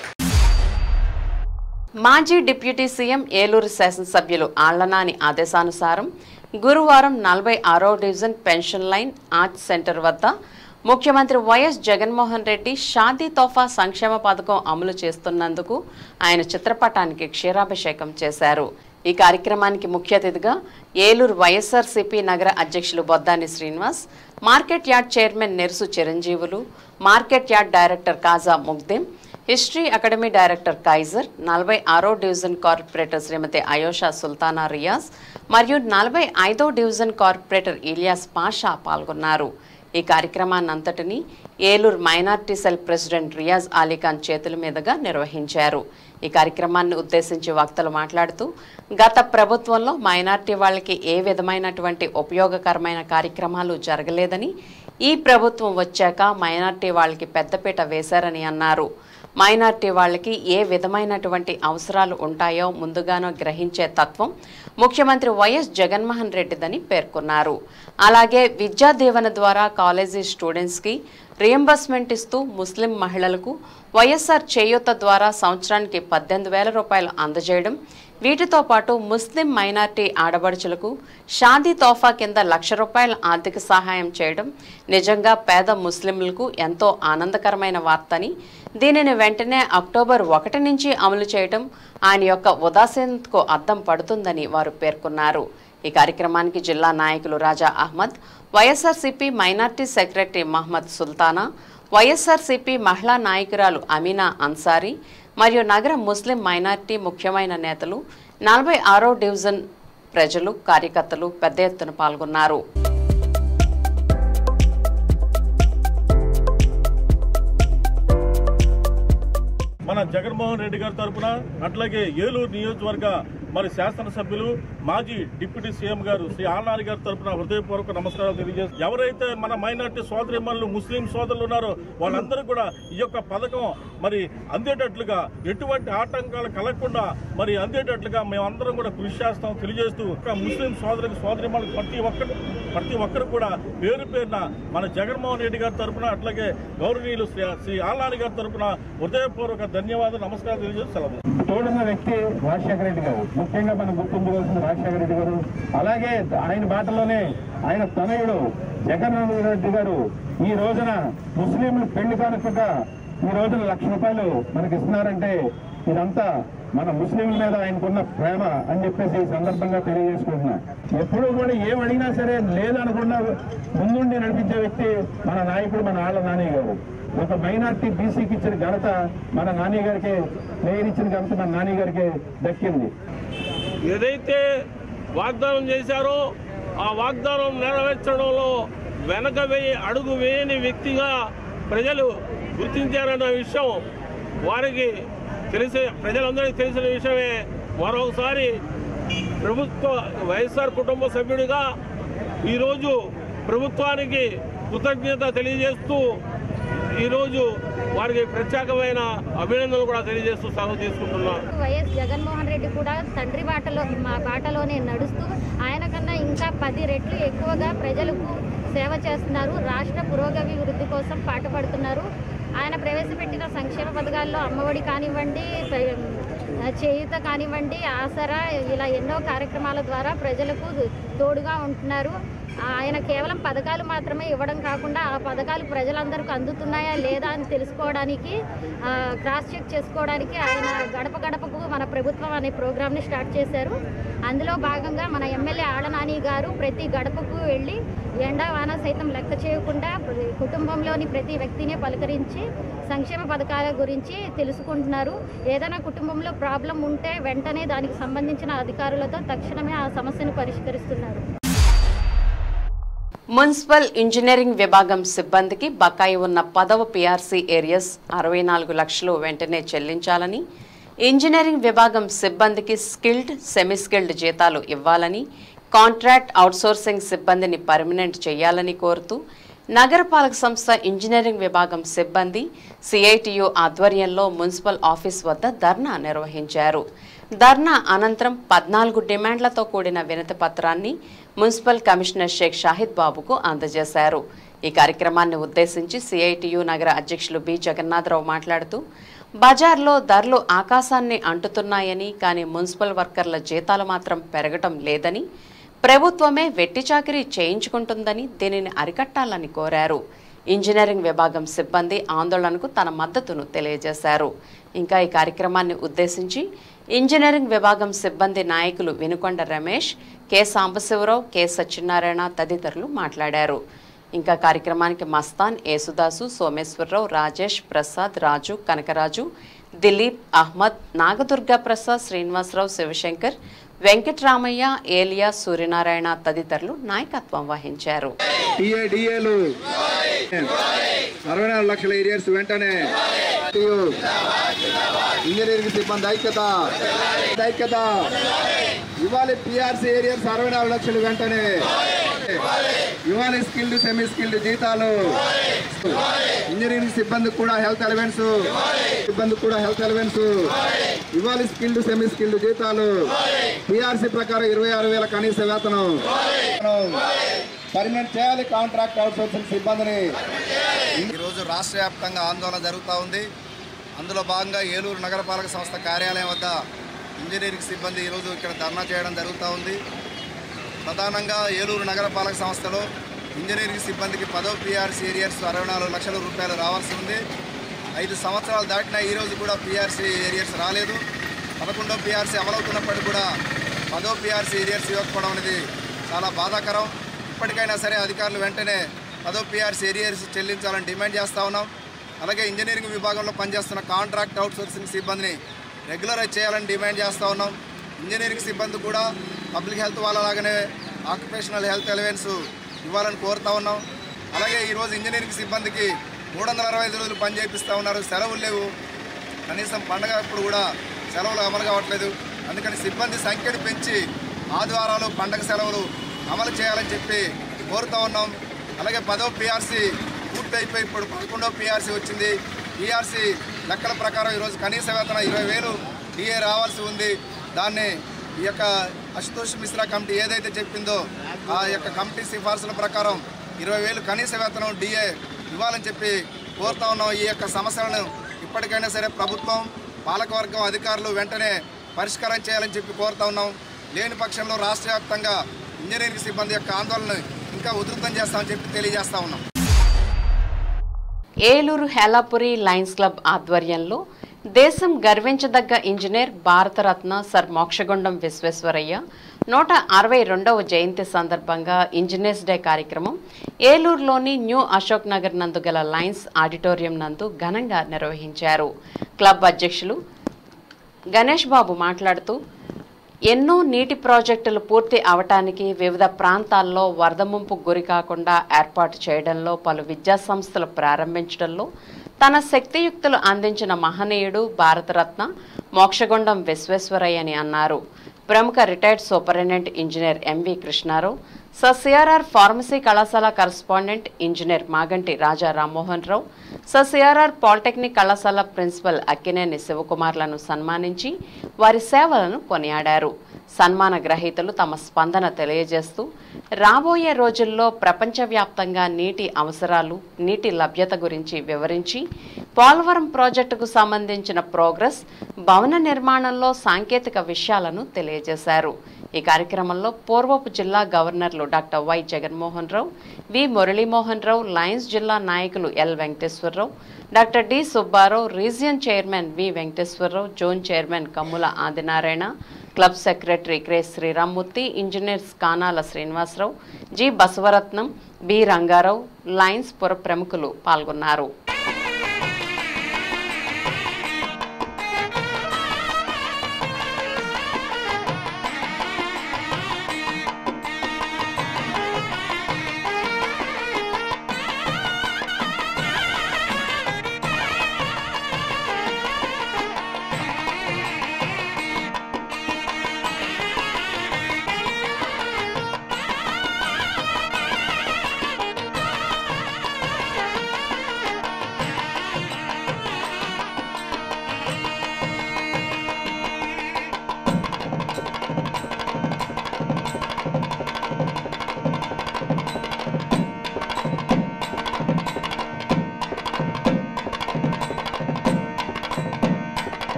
మాజీ డిప్యూటీ సీఎం ఏలూరు శాసనసభ్యులు ఆళ్లనాని ఆదేశానుసారం గురువారం నలభై ఆరో division pension line arts centre వద్ద ముఖ్యమంత్రి వైఎస్ జగన్మోహన్ రెడ్డి షాదీ తోఫా సంక్షేమ పథకం అమలు చేస్తున్నందుకు ఆయన చిత్రపటానికి క్షీరాభిషేకం చేశారు ఈ కార్యక్రమానికి ముఖ్య అతిథిగా ఏలూరు వైఎస్ఆర్సీపీ నగర అధ్యక్షులు Boddani Srinivas market yard chairman Nersu Chiranjeevulu market yard director Kaja Mugdem history academy director Kaizer నలభై ఆరో డివిజన్ కార్పొరేటర్ శ్రీమతి అయోషా సుల్తానా రియాజ్ మరియు నలభై ఐదో డివిజన్ కార్పొరేటర్ ఇలియాస్ పాషా పాల్గొన్నారు ఈ కార్యక్రమాన్ని అంతటిని Eluru minority cell president Riyaz Ali Khan చేతుల మీదుగా నిర్వహించారు ఈ కార్యక్రమాన్ని ఉద్దేశించి వక్తలు మాట్లాడుతూ గత ప్రభుత్వంలో మైనార్టీ వాళ్ళకి ఏ విధమైనటువంటి ఉపయోగకరమైన కార్యక్రమాలు జరగలేదని ఈ ప్రభుత్వం వచ్చాక మైనార్టీ వాళ్ళకి పెద్దపీట వేశారని అన్నారు మైనార్టీ వాళ్ళకి ఏ విధమైనటువంటి అవసరాలు ఉంటాయో ముందుగానో గ్రహించే తత్వం ముఖ్యమంత్రి వైఎస్ జగన్మోహన్ రెడ్డిదని పేర్కొన్నారు అలాగే విద్యా దీవెన ద్వారా కాలేజీ స్టూడెంట్స్కి రియంబర్స్మెంట్ ఇస్తూ ముస్లిం మహిళలకు వైఎస్ఆర్ చేయూత ద్వారా సంవత్సరానికి పద్దెనిమిది వేల రూపాయలు అందజేయడం వీటితో పాటు ముస్లిం మైనార్టీ ఆడబడుచులకు షాదీ తోఫా కింద లక్ష రూపాయల ఆర్థిక సహాయం చేయడం నిజంగా పేద ముస్లింలకు ఎంతో ఆనందకరమైన వార్తని దీనిని వెంటనే అక్టోబర్ ఒకటి నుంచి అమలు చేయడం ఆయన యొక్క ఉదాసీనతకు అద్దం పడుతుందని వారు పేర్కొన్నారు ఈ కార్యక్రమానికి జిల్లా నాయకులు Raja Ahmed YSRCP minority secretary Mohammed Sultana YSRCP మహిళా నాయకురాలు అమీనా అన్సారీ మరియు నగర ముస్లిం మైనార్టీ ముఖ్యమైన నేతలు నలభై ఆరో డివిజన్ ప్రజలు కార్యకర్తలు పెద్ద ఎత్తున పాల్గొన్నారు మన జగన్మోహన్ రెడ్డి గారి తరపున అట్లాగే ఏలూరు నియోజకవర్గ మరి శాసనసభ్యులు మాజీ డిప్యూటీ సీఎం గారు శ్రీ ఆనారి గారి తరపున హృదయపూర్వక నమస్కారాలు తెలియజేస్తారు ఎవరైతే మన మైనార్టీ సోదరిమణులు ముస్లిం సోదరులు ఉన్నారో వాళ్ళందరూ కూడా ఈ యొక్క పథకం మరి అందేటట్లుగా ఎటువంటి ఆటంకాలు కలగకుండా మరి అందేటట్లుగా మేమందరం కూడా కృషి చేస్తాం తెలియజేస్తూ ఒక ముస్లిం సోదరికి సోదరిమణులు ప్రతి ఒక్కరు ప్రతి ఒక్కరు కూడా పేరు పేరున మన జగన్మోహన్ రెడ్డి గారి తరపున అట్లాగే గౌరవనీయులు శ్రీ శ్రీ ఆలాని గారి తరపున హృదయపూర్వక ధన్యవాదాలు నమస్కారం తెలియజేస్తూ సెలవు తోడున్న వ్యక్తి రాజశేఖర రెడ్డి గారు ముఖ్యంగా మనం గుర్తుంచుకోవాల్సిన రాజశేఖర రెడ్డి గారు అలాగే ఆయన బాటలోనే ఆయన తనయుడు జగన్మోహన్ రెడ్డి గారు ఈ రోజున ముస్లింలు పెళ్లి కానుకగా ఈ రోజున లక్ష రూపాయలు మనకి ఇస్తున్నారంటే ఇదంతా మన ముస్లింల మీద ఆయనకున్న ప్రేమ అని చెప్పేసి ఈ సందర్భంగా తెలియజేసుకుంటున్నా ఎప్పుడూ కూడా ఏం అడిగినా సరే లేదనకుండా ముందుండి నడిపించే వ్యక్తి మన నాయకుడు మన ఆళ్ళ నాని గారు ఒక మైనార్టీ బీసీకి ఇచ్చిన ఘనత మన నాని గారికి మేయర్ ఇచ్చిన ఘనత మన నాని గారికి దక్కింది ఏదైతే వాగ్దానం చేశారో ఆ వాగ్దానం నెరవేర్చడంలో వెనక వేయి అడుగు వేయని వ్యక్తిగా ప్రజలు గుర్తించారన్న విషయం వారికి తెలిసే ప్రజలందరికీ తెలిసిన విషయమే మరొకసారి ప్రభుత్వ వైఎస్ఆర్ కుటుంబ సభ్యుడిగా ఈరోజు ప్రభుత్వానికి కృతజ్ఞత తెలియజేస్తూ ఈరోజు వారికి ప్రత్యేకమైన అభినందనలు కూడా తెలియజేస్తూ సెలవు తీసుకుంటున్నాను వైఎస్ జగన్మోహన్ రెడ్డి కూడా తండ్రి బాటలో మా బాటలోనే నడుస్తూ ఆయన కన్నా ఇంకా పది రెట్లు ఎక్కువగా ప్రజలకు సేవ చేస్తున్నారు రాష్ట్ర పురోగతి కోసం పాటుపడుతున్నారు ఆయన ప్రవేశపెట్టిన సంక్షేమ పథకాల్లో అమ్మఒడి కానివ్వండి ప్ర- చేయూత కానివ్వండి ఆసరా ఇలా ఎన్నో కార్యక్రమాల ద్వారా ప్రజలకు తోడుగా ఉంటున్నారు ఆయన కేవలం పథకాలు మాత్రమే ఇవ్వడం కాకుండా ఆ పథకాలు ప్రజలందరికీ అందుతున్నాయా లేదా అని తెలుసుకోవడానికి ఆ, క్రాస్ చెక్ చేసుకోవడానికి ఆయన గడప గడపకు మన ప్రభుత్వం అనే ప్రోగ్రామ్ని స్టార్ట్ చేశారు అందులో భాగంగా మన ఎమ్మెల్యే ఆడనాని గారు ప్రతి గడపకు వెళ్ళి ఎండా వాన సైతం లెక్క చేయకుండా ప్ర- కుటుంబంలోని ప్రతి వ్యక్తిని పలకరించి సంక్షేమ పథకాల గురించి తెలుసుకుంటున్నారు ఏదైనా కుటుంబంలో ప్రాబ్లం ఉంటే వెంటనే దానికి సంబంధించిన అధికారులతో తక్షణమే ఆ సమస్యను పరిష్కరిస్తున్నారు మున్సిపల్ ఇంజనీరింగ్ విభాగం సిబ్బందికి బకాయి ఉన్న పదవ పిఆర్సీ ఏరియస్ అరవై నాలుగు లక్షలు వెంటనే చెల్లించాలని ఇంజనీరింగ్ విభాగం సిబ్బందికి స్కిల్డ్ సెమీ స్కిల్డ్ జీతాలు ఇవ్వాలని కాంట్రాక్ట్ అవుట్సోర్సింగ్ సిబ్బందిని పర్మనెంట్ చేయాలని కోరుతూ నగరపాలక సంస్థ ఇంజనీరింగ్ విభాగం సిబ్బంది సిఐటియు ఆధ్వర్యంలో మున్సిపల్ ఆఫీస్ వద్ద ధర్నా నిర్వహించారు ధర్నా అనంతరం పద్నాలుగు డిమాండ్లతో కూడిన వినతి పత్రాన్ని మున్సిపల్ కమిషనర్ షేక్ షాహిద్ బాబుకు అందజేశారు ఈ కార్యక్రమాన్ని ఉద్దేశించి సిఐటియు నగర అధ్యక్షులు బి జగన్నాథరావు మాట్లాడుతూ బజార్లో ధరలు ఆకాశాన్ని అంటుతున్నాయని కానీ మున్సిపల్ వర్కర్ల జీతాలు మాత్రం పెరగటం లేదని ప్రభుత్వమే వెట్టి చాకిరీ చేయించుకుంటుందని దీనిని అరికట్టాలని కోరారు ఇంజనీరింగ్ విభాగం సిబ్బంది ఆందోళనకు తన మద్దతును తెలియజేశారు ఇంకా ఈ కార్యక్రమాన్ని ఉద్దేశించి ఇంజనీరింగ్ విభాగం సిబ్బంది నాయకులు వినుకొండ రమేష్ కె సాంబశివరావు కె సత్యనారాయణ తదితరులు మాట్లాడారు ఇంకా కార్యక్రమానికి మస్తాన్ యేసుదాసు సోమేశ్వరరావు రాజేష్ ప్రసాద్ రాజు కనకరాజు దిలీప్ అహ్మద్ నాగదుర్గ ప్రసాద్ శ్రీనివాసరావు శివశంకర్ వెంకట్రామయ్య ఏలియా సూర్యనారాయణ తదితరులు నాయకత్వం వహించారు టీఏడిఏలు అరవై నాలుగు లక్షల ఏరియాస్ వెంటనే ఇంజనీరింగ్ సిబ్బంది ఐక్యత ఐక్యత ఇవ్వాలి పిఆర్సీ ఏరియాస్ అరవై నాలుగు లక్షలు వెంటనే ఇవ్వాలి స్కిల్డ్ సెమీ స్కిల్డ్ జీతాలు ఇంజనీరింగ్ సిబ్బందికి కూడా హెల్త్ అలవెన్స్ సిబ్బందికి కూడా హెల్త్ అలవెన్స్ ఇవ్వాలి స్కిల్డ్ సెమీ స్కిల్డ్ జీతాలు పిఆర్సీ ప్రకారం ఇరవై ఆరు వేల కనీస వేతనం పర్మనెంట్ చేయాలి కాంట్రాక్ట్ అవుట్సోర్సింగ్ సిబ్బందిని ఈరోజు రాష్ట్ర వ్యాప్తంగా ఆందోళన జరుగుతూ ఉంది అందులో భాగంగా ఏలూరు నగరపాలక సంస్థ కార్యాలయం వద్ద ఇంజనీరింగ్ సిబ్బంది ఈరోజు ఇక్కడ ధర్నా చేయడం జరుగుతూ ఉంది ప్రధానంగా ఏలూరు నగరపాలక సంస్థలో ఇంజనీరింగ్ సిబ్బందికి పదో పిఆర్సీ ఏరియర్స్ అరవై నాలుగు లక్షల రూపాయలు రావాల్సి ఉంది ఐదు సంవత్సరాలు దాటినా ఈరోజు కూడా పిఆర్సీ ఏరియర్స్ రాలేదు పదకొండో పిఆర్సీ అమలవుతున్నప్పటికీ కూడా పదో పిఆర్సీ ఏరియర్స్ ఇవ్వకపోవడం అనేది చాలా బాధాకరం ఇప్పటికైనా సరే అధికారులు వెంటనే పదో పిఆర్సీ ఏరియర్స్ చెల్లించాలని డిమాండ్ చేస్తూ ఉన్నాం అలాగే ఇంజనీరింగ్ విభాగంలో పనిచేస్తున్న కాంట్రాక్ట్ అవుట్సోర్సింగ్ సిబ్బందిని రెగ్యులరైజ్ చేయాలని డిమాండ్ చేస్తూ ఉన్నాం ఇంజనీరింగ్ సిబ్బంది కూడా పబ్లిక్ హెల్త్ వాళ్ళలాగానే ఆక్యుపేషనల్ హెల్త్ అలవెన్స్ ఇవ్వాలని కోరుతా ఉన్నాం అలాగే ఈరోజు ఇంజనీరింగ్ సిబ్బందికి మూడు వందల అరవై ఐదు రోజులు పని చేపిస్తూ ఉన్నారు సెలవులు లేవు కనీసం పండగ అప్పుడు కూడా సెలవులు అమలు కావట్లేదు అందుకని సిబ్బంది సంఖ్యను పెంచి ఆదివారాలు పండగ సెలవులు అమలు చేయాలని చెప్పి కోరుతా ఉన్నాం అలాగే పదో పిఆర్సీ పూర్తయిపోయి ఇప్పుడు పదకొండో పిఆర్సీ వచ్చింది పిఆర్సీ లెక్కల ప్రకారం ఈరోజు కనీస వేతన ఇరవై వేలు డిఏ రావాల్సి ఉంది దాన్ని ఈ యొక్క అశుతోష్ మిశ్రా కమిటీ ఏదైతే చెప్పిందో ఆ యొక్క కమిటీ సిఫార్సుల ప్రకారం ఇరవై వేలు కనీస వేతనం డిఏ ఇవ్వాలని చెప్పి కోరుతా ఉన్నాం ఈ యొక్క సమస్యలను ఇప్పటికైనా సరే ప్రభుత్వం పాలకవర్గం అధికారులు వెంటనే పరిష్కారం చేయాలని చెప్పి కోరుతా ఉన్నాం లేని పక్షంలో రాష్ట్ర వ్యాప్తంగా ఇంజనీరింగ్ సిబ్బంది యొక్క ఆందోళన ఇంకా ఉధృతం చేస్తామని చెప్పి తెలియజేస్తా ఉన్నాం ఏలూరు హేలాపురి లయన్స్ క్లబ్ ఆధ్వర్యంలో దేశం గర్వించదగ్గ ఇంజనీర్ భారతరత్న సర్ మోక్షగుండం విశ్వేశ్వరయ్య నూట అరవై రెండవ జయంతి సందర్భంగా ఇంజనీర్స్ డే కార్యక్రమం ఏలూరులోని న్యూ అశోక్ నగర్ నందు గల లయన్స్ ఆడిటోరియం నందు ఘనంగా నిర్వహించారు క్లబ్ అధ్యక్షులు గణేష్ బాబు మాట్లాడుతూ ఎన్నో నీటి ప్రాజెక్టులు పూర్తి అవటానికి వివిధ ప్రాంతాల్లో వరద ముంపు గురి కాకుండా ఏర్పాటు చేయడంలో పలు విద్యా సంస్థలు ప్రారంభించడంలో తన శక్తియుక్తులు అందించిన మహనీయుడు భారతరత్న మోక్షగుండం విశ్వేశ్వరయ్య అని అన్నారు ప్రముఖ retired superintendent engineer MV Krishna Rao sir CRR pharmacy కళాశాల correspondent engineer Maganti Raja Rammohan Rao sir CRR polytechnic కళాశాల ప్రిన్సిపల్ అక్కినేని శివకుమార్లను సన్మానించి వారి సేవలను కొనియాడారు సన్మాన గ్రహీతలు తమ స్పందన తెలియజేస్తూ రాబోయే రోజుల్లో ప్రపంచవ్యాప్తంగా నీటి అవసరాలు నీటి లభ్యత గురించి వివరించి పోలవరం ప్రాజెక్టుకు సంబంధించిన ప్రోగ్రెస్ భవన నిర్మాణంలో సాంకేతిక విషయాలను తెలియజేశారు ఈ కార్యక్రమంలో పూర్వపు జిల్లా గవర్నర్లు doctor Y Jaganmohan Rao V Muralimohan Rao lions జిల్లా నాయకులు L Venkateswara Rao doctor D Subba Rao region chairman V Venkateswara Rao zone chairman Kammula Adinarayana club secretary క్రే Sriramamurthy engineers Kanala Srinivasa Rao G Basavaratnam B Ranga Rao lions పుర ప్రముఖులు పాల్గొన్నారు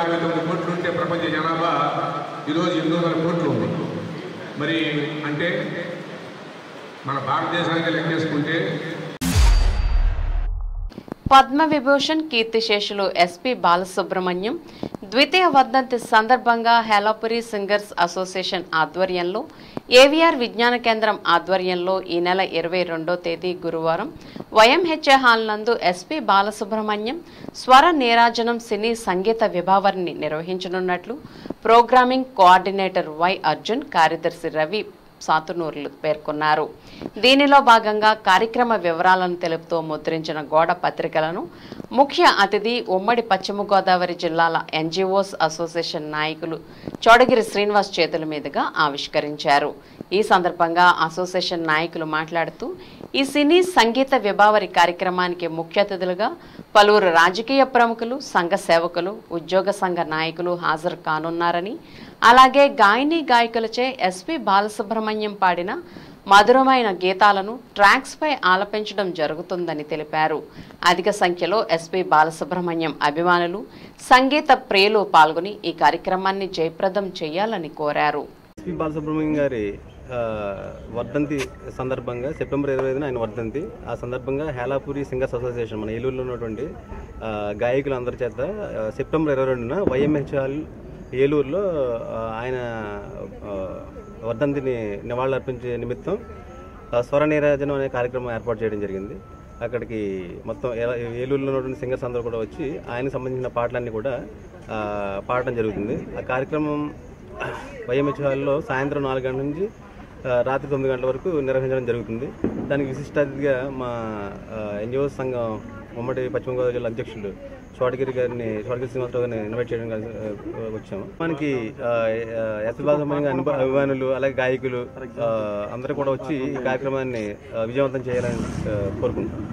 యాభై తొమ్మిది కోట్లు ఉంటే ప్రపంచ జనాభా ఈరోజు ఎనిమిది వందల కోట్లు ఉంది మరి అంటే మన భారతదేశానికి లెక్కేసుకుంటే పద్మవిభూషణ్ కీర్తిశేషులు ఎస్పీ బాలసుబ్రహ్మణ్యం ద్వితీయ వర్ధంతి సందర్భంగా హేలాపురి సింగర్స్ అసోసియేషన్ ఆధ్వర్యంలో ఏవిఆర్ విజ్ఞాన కేంద్రం ఆధ్వర్యంలో ఈ నెల ఇరవై రెండో తేదీ గురువారం వైఎంహెచ్ఏ హాల్ నందు ఎస్పీ బాలసుబ్రహ్మణ్యం స్వర నీరాజనం సినీ సంగీత విభావరిని నిర్వహించనున్నట్లు ప్రోగ్రామింగ్ కోఆర్డినేటర్ వై అర్జున్ కార్యదర్శి రవి సాతునూర్లు పేర్కొన్నారు దీనిలో భాగంగా కార్యక్రమ వివరాలను తెలుపుతూ ముద్రించిన గోడ పత్రికలను ముఖ్య అతిథి ఉమ్మడి పశ్చిమ గోదావరి జిల్లాల ఎన్జిఓస్ అసోసియేషన్ నాయకులు చోడగిరి శ్రీనివాస్ చేతుల మీదుగా ఆవిష్కరించారు ఈ సందర్భంగా అసోసియేషన్ నాయకులు మాట్లాడుతూ ఈ సినీ సంగీత విభావరి కార్యక్రమానికి ముఖ్య అతిథులుగా పలువురు రాజకీయ ప్రముఖులు సంఘ సేవకులు ఉద్యోగ సంఘ నాయకులు హాజరు కానున్నారని అలాగే గాయని గాయకులచే ఎస్పి బాలసుబ్రహ్మణ్యం పాడిన మధురమైన గీతాలను ట్రాక్స్ పై ఆలపించడం జరుగుతుందని తెలిపారు అధిక సంఖ్యలో ఎస్పి బాలసుబ్రహ్మణ్యం అభిమానులు సంగీత ప్రియులు పాల్గొని ఈ కార్యక్రమాన్ని జయప్రదం చేయాలని కోరారు ఎస్పి బాలసుబ్రహ్మణ్యం గారి ఆ, వర్ధంతి సందర్భంగా సెప్టెంబర్ ఇరవై ఐదున ఆయన వర్ధంతి ఆ సందర్భంగా హేలాపురి సింగర్స్ అసోసియేషన్ మన ఏలూరులో ఉన్నటువంటి ఆ, గాయకులు అందరి చేత ఆ, సెప్టెంబర్ ఇరవై రెండున వైఎంహెచ్ హాల్ ఏలూరులో ఆ, ఆయన ఆ, వర్ధంతిని నివాళులర్పించే నిమిత్తం ఆ, స్వర నీరాజనం అనే కార్యక్రమం ఏర్పాటు చేయడం జరిగింది అక్కడికి మొత్తం ఏ- ఏలూరులో ఉన్నటువంటి సింగర్స్ అందరూ కూడా వచ్చి ఆయనకు సంబంధించిన పాటలన్నీ కూడా ఆ, పాడటం జరుగుతుంది ఆ కార్యక్రమం వైఎంహెచ్ హాల్లో సాయంత్రం నాలుగు గంటల నుంచి ఆ, రాత్రి తొమ్మిది గంటల వరకు నిర్వహించడం జరుగుతుంది దానికి విశిష్ట అతిథిగా మా ఎన్జిఓ సంఘం ఉమ్మడి పశ్చిమ గోదావరి జిల్లా అధ్యక్షులు చోటగిరి గారిని చోటగిరి శ్రీనివాసరావు గారిని ఇన్వైట్ చేయడం కలిసి, ఆ, వచ్చాము మనకి ఎస్పీ బాలసుబ్రహ్మణ్యం అను అభిమానులు అలాగే గాయకులు ఆ, అందరూ కూడా వచ్చి ఈ కార్యక్రమాన్ని ఆ, విజయవంతం చేయాలని ఆ, కోరుకుంటున్నాం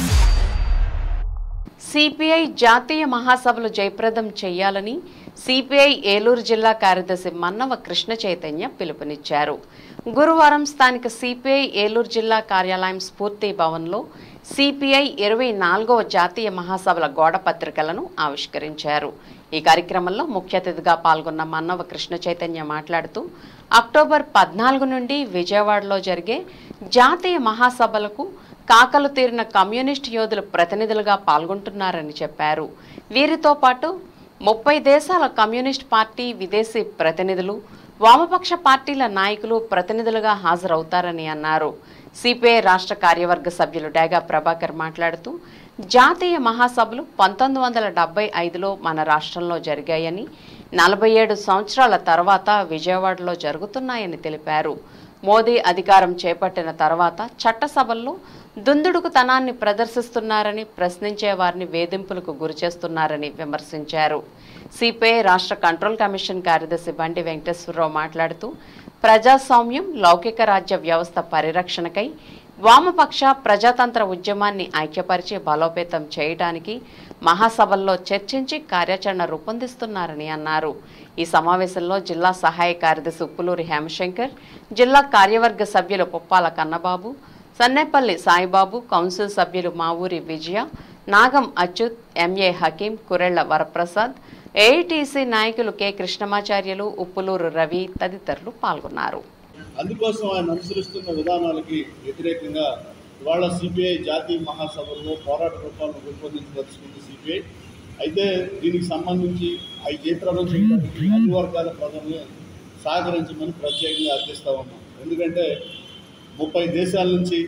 సిపిఐ జాతీయ మహాసభలు జయప్రదం చేయాలని సిపిఐ ఏలూరు జిల్లా కార్యదర్శి మన్నవ కృష్ణ చైతన్య పిలుపునిచ్చారు గురువారం స్థానిక సిపిఐ ఏలూరు జిల్లా కార్యాలయం స్ఫూర్తి భవన్లో సిపిఐ ఇరవై నాలుగవ జాతీయ మహాసభల గోడ పత్రికలను ఆవిష్కరించారు ఈ కార్యక్రమంలో ముఖ్య అతిథిగా పాల్గొన్న మన్నవ కృష్ణ చైతన్య మాట్లాడుతూ అక్టోబర్ పద్నాలుగు నుండి విజయవాడలో జరిగే జాతీయ మహాసభలకు కాకలు తీరిన కమ్యూనిస్ట్ యోధులు ప్రతినిధులుగా పాల్గొంటున్నారని చెప్పారు వీరితో పాటు ముప్పై దేశాల కమ్యూనిస్ట్ పార్టీ విదేశీ ప్రతినిధులు వామపక్ష పార్టీల నాయకులు ప్రతినిధులుగా హాజరవుతారని అన్నారు సిపిఐ రాష్ట్ర కార్యవర్గ సభ్యులు డేగా ప్రభాకర్ మాట్లాడుతూ జాతీయ మహాసభలు పంతొమ్మిది వందల డెబ్బై ఐదులో మన రాష్ట్రంలో జరిగాయని నలభై ఏడు సంవత్సరాల తర్వాత విజయవాడలో జరుగుతున్నాయని తెలిపారు మోదీ అధికారం చేపట్టిన తర్వాత చట్టసభల్లో దుందుడుకుతనాన్ని ప్రదర్శిస్తున్నారని ప్రశ్నించే వారిని వేధింపులకు గురిచేస్తున్నారని విమర్శించారు సిపిఐ రాష్ట్ర కంట్రోల్ కమిషన్ కార్యదర్శి బండి వెంకటేశ్వరరావు మాట్లాడుతూ ప్రజాస్వామ్యం లౌకిక రాజ్య వ్యవస్థ పరిరక్షణకై వామపక్ష ప్రజాతంత్ర ఉద్యమాన్ని ఐక్యపరిచి బలోపేతం చేయడానికి మహాసభల్లో చర్చించి కార్యాచరణ రూపొందిస్తున్నారని అన్నారు ఈ సమావేశంలో జిల్లా సహాయ కార్యదర్శి ఉప్పులూరి హేమశంకర్ జిల్లా కార్యవర్గ సభ్యులు పుప్పాల కన్నబాబు సన్నేపల్లి సాయిబాబు కౌన్సిల్ సభ్యులు మావూరి విజయ నాగం అచ్యుత్ ఎంఏ హకీం కురెళ్ల వరప్రసాద్ ఏఐటీసీ నాయకులు కె కృష్ణమాచార్యులు ఉప్పులూరు రవి తదితరులు పాల్గొన్నారు అందుకోసం ఆయన అనుసరిస్తున్న విధానాలకి వ్యతిరేకంగా ఇవాళ సిపిఐ జాతీయ మహాసభలో పోరాట రూపాలను రూపొందించదలుచుకుంది సిపిఐ అయితే దీనికి సంబంధించి అవి జయప్రదం చేయడానికి అన్ని వర్గాల ప్రజల్ని సహకరించమని ప్రత్యేకంగా అర్థిస్తా ఉన్నాం ఎందుకంటే ముప్పై దేశాల నుంచి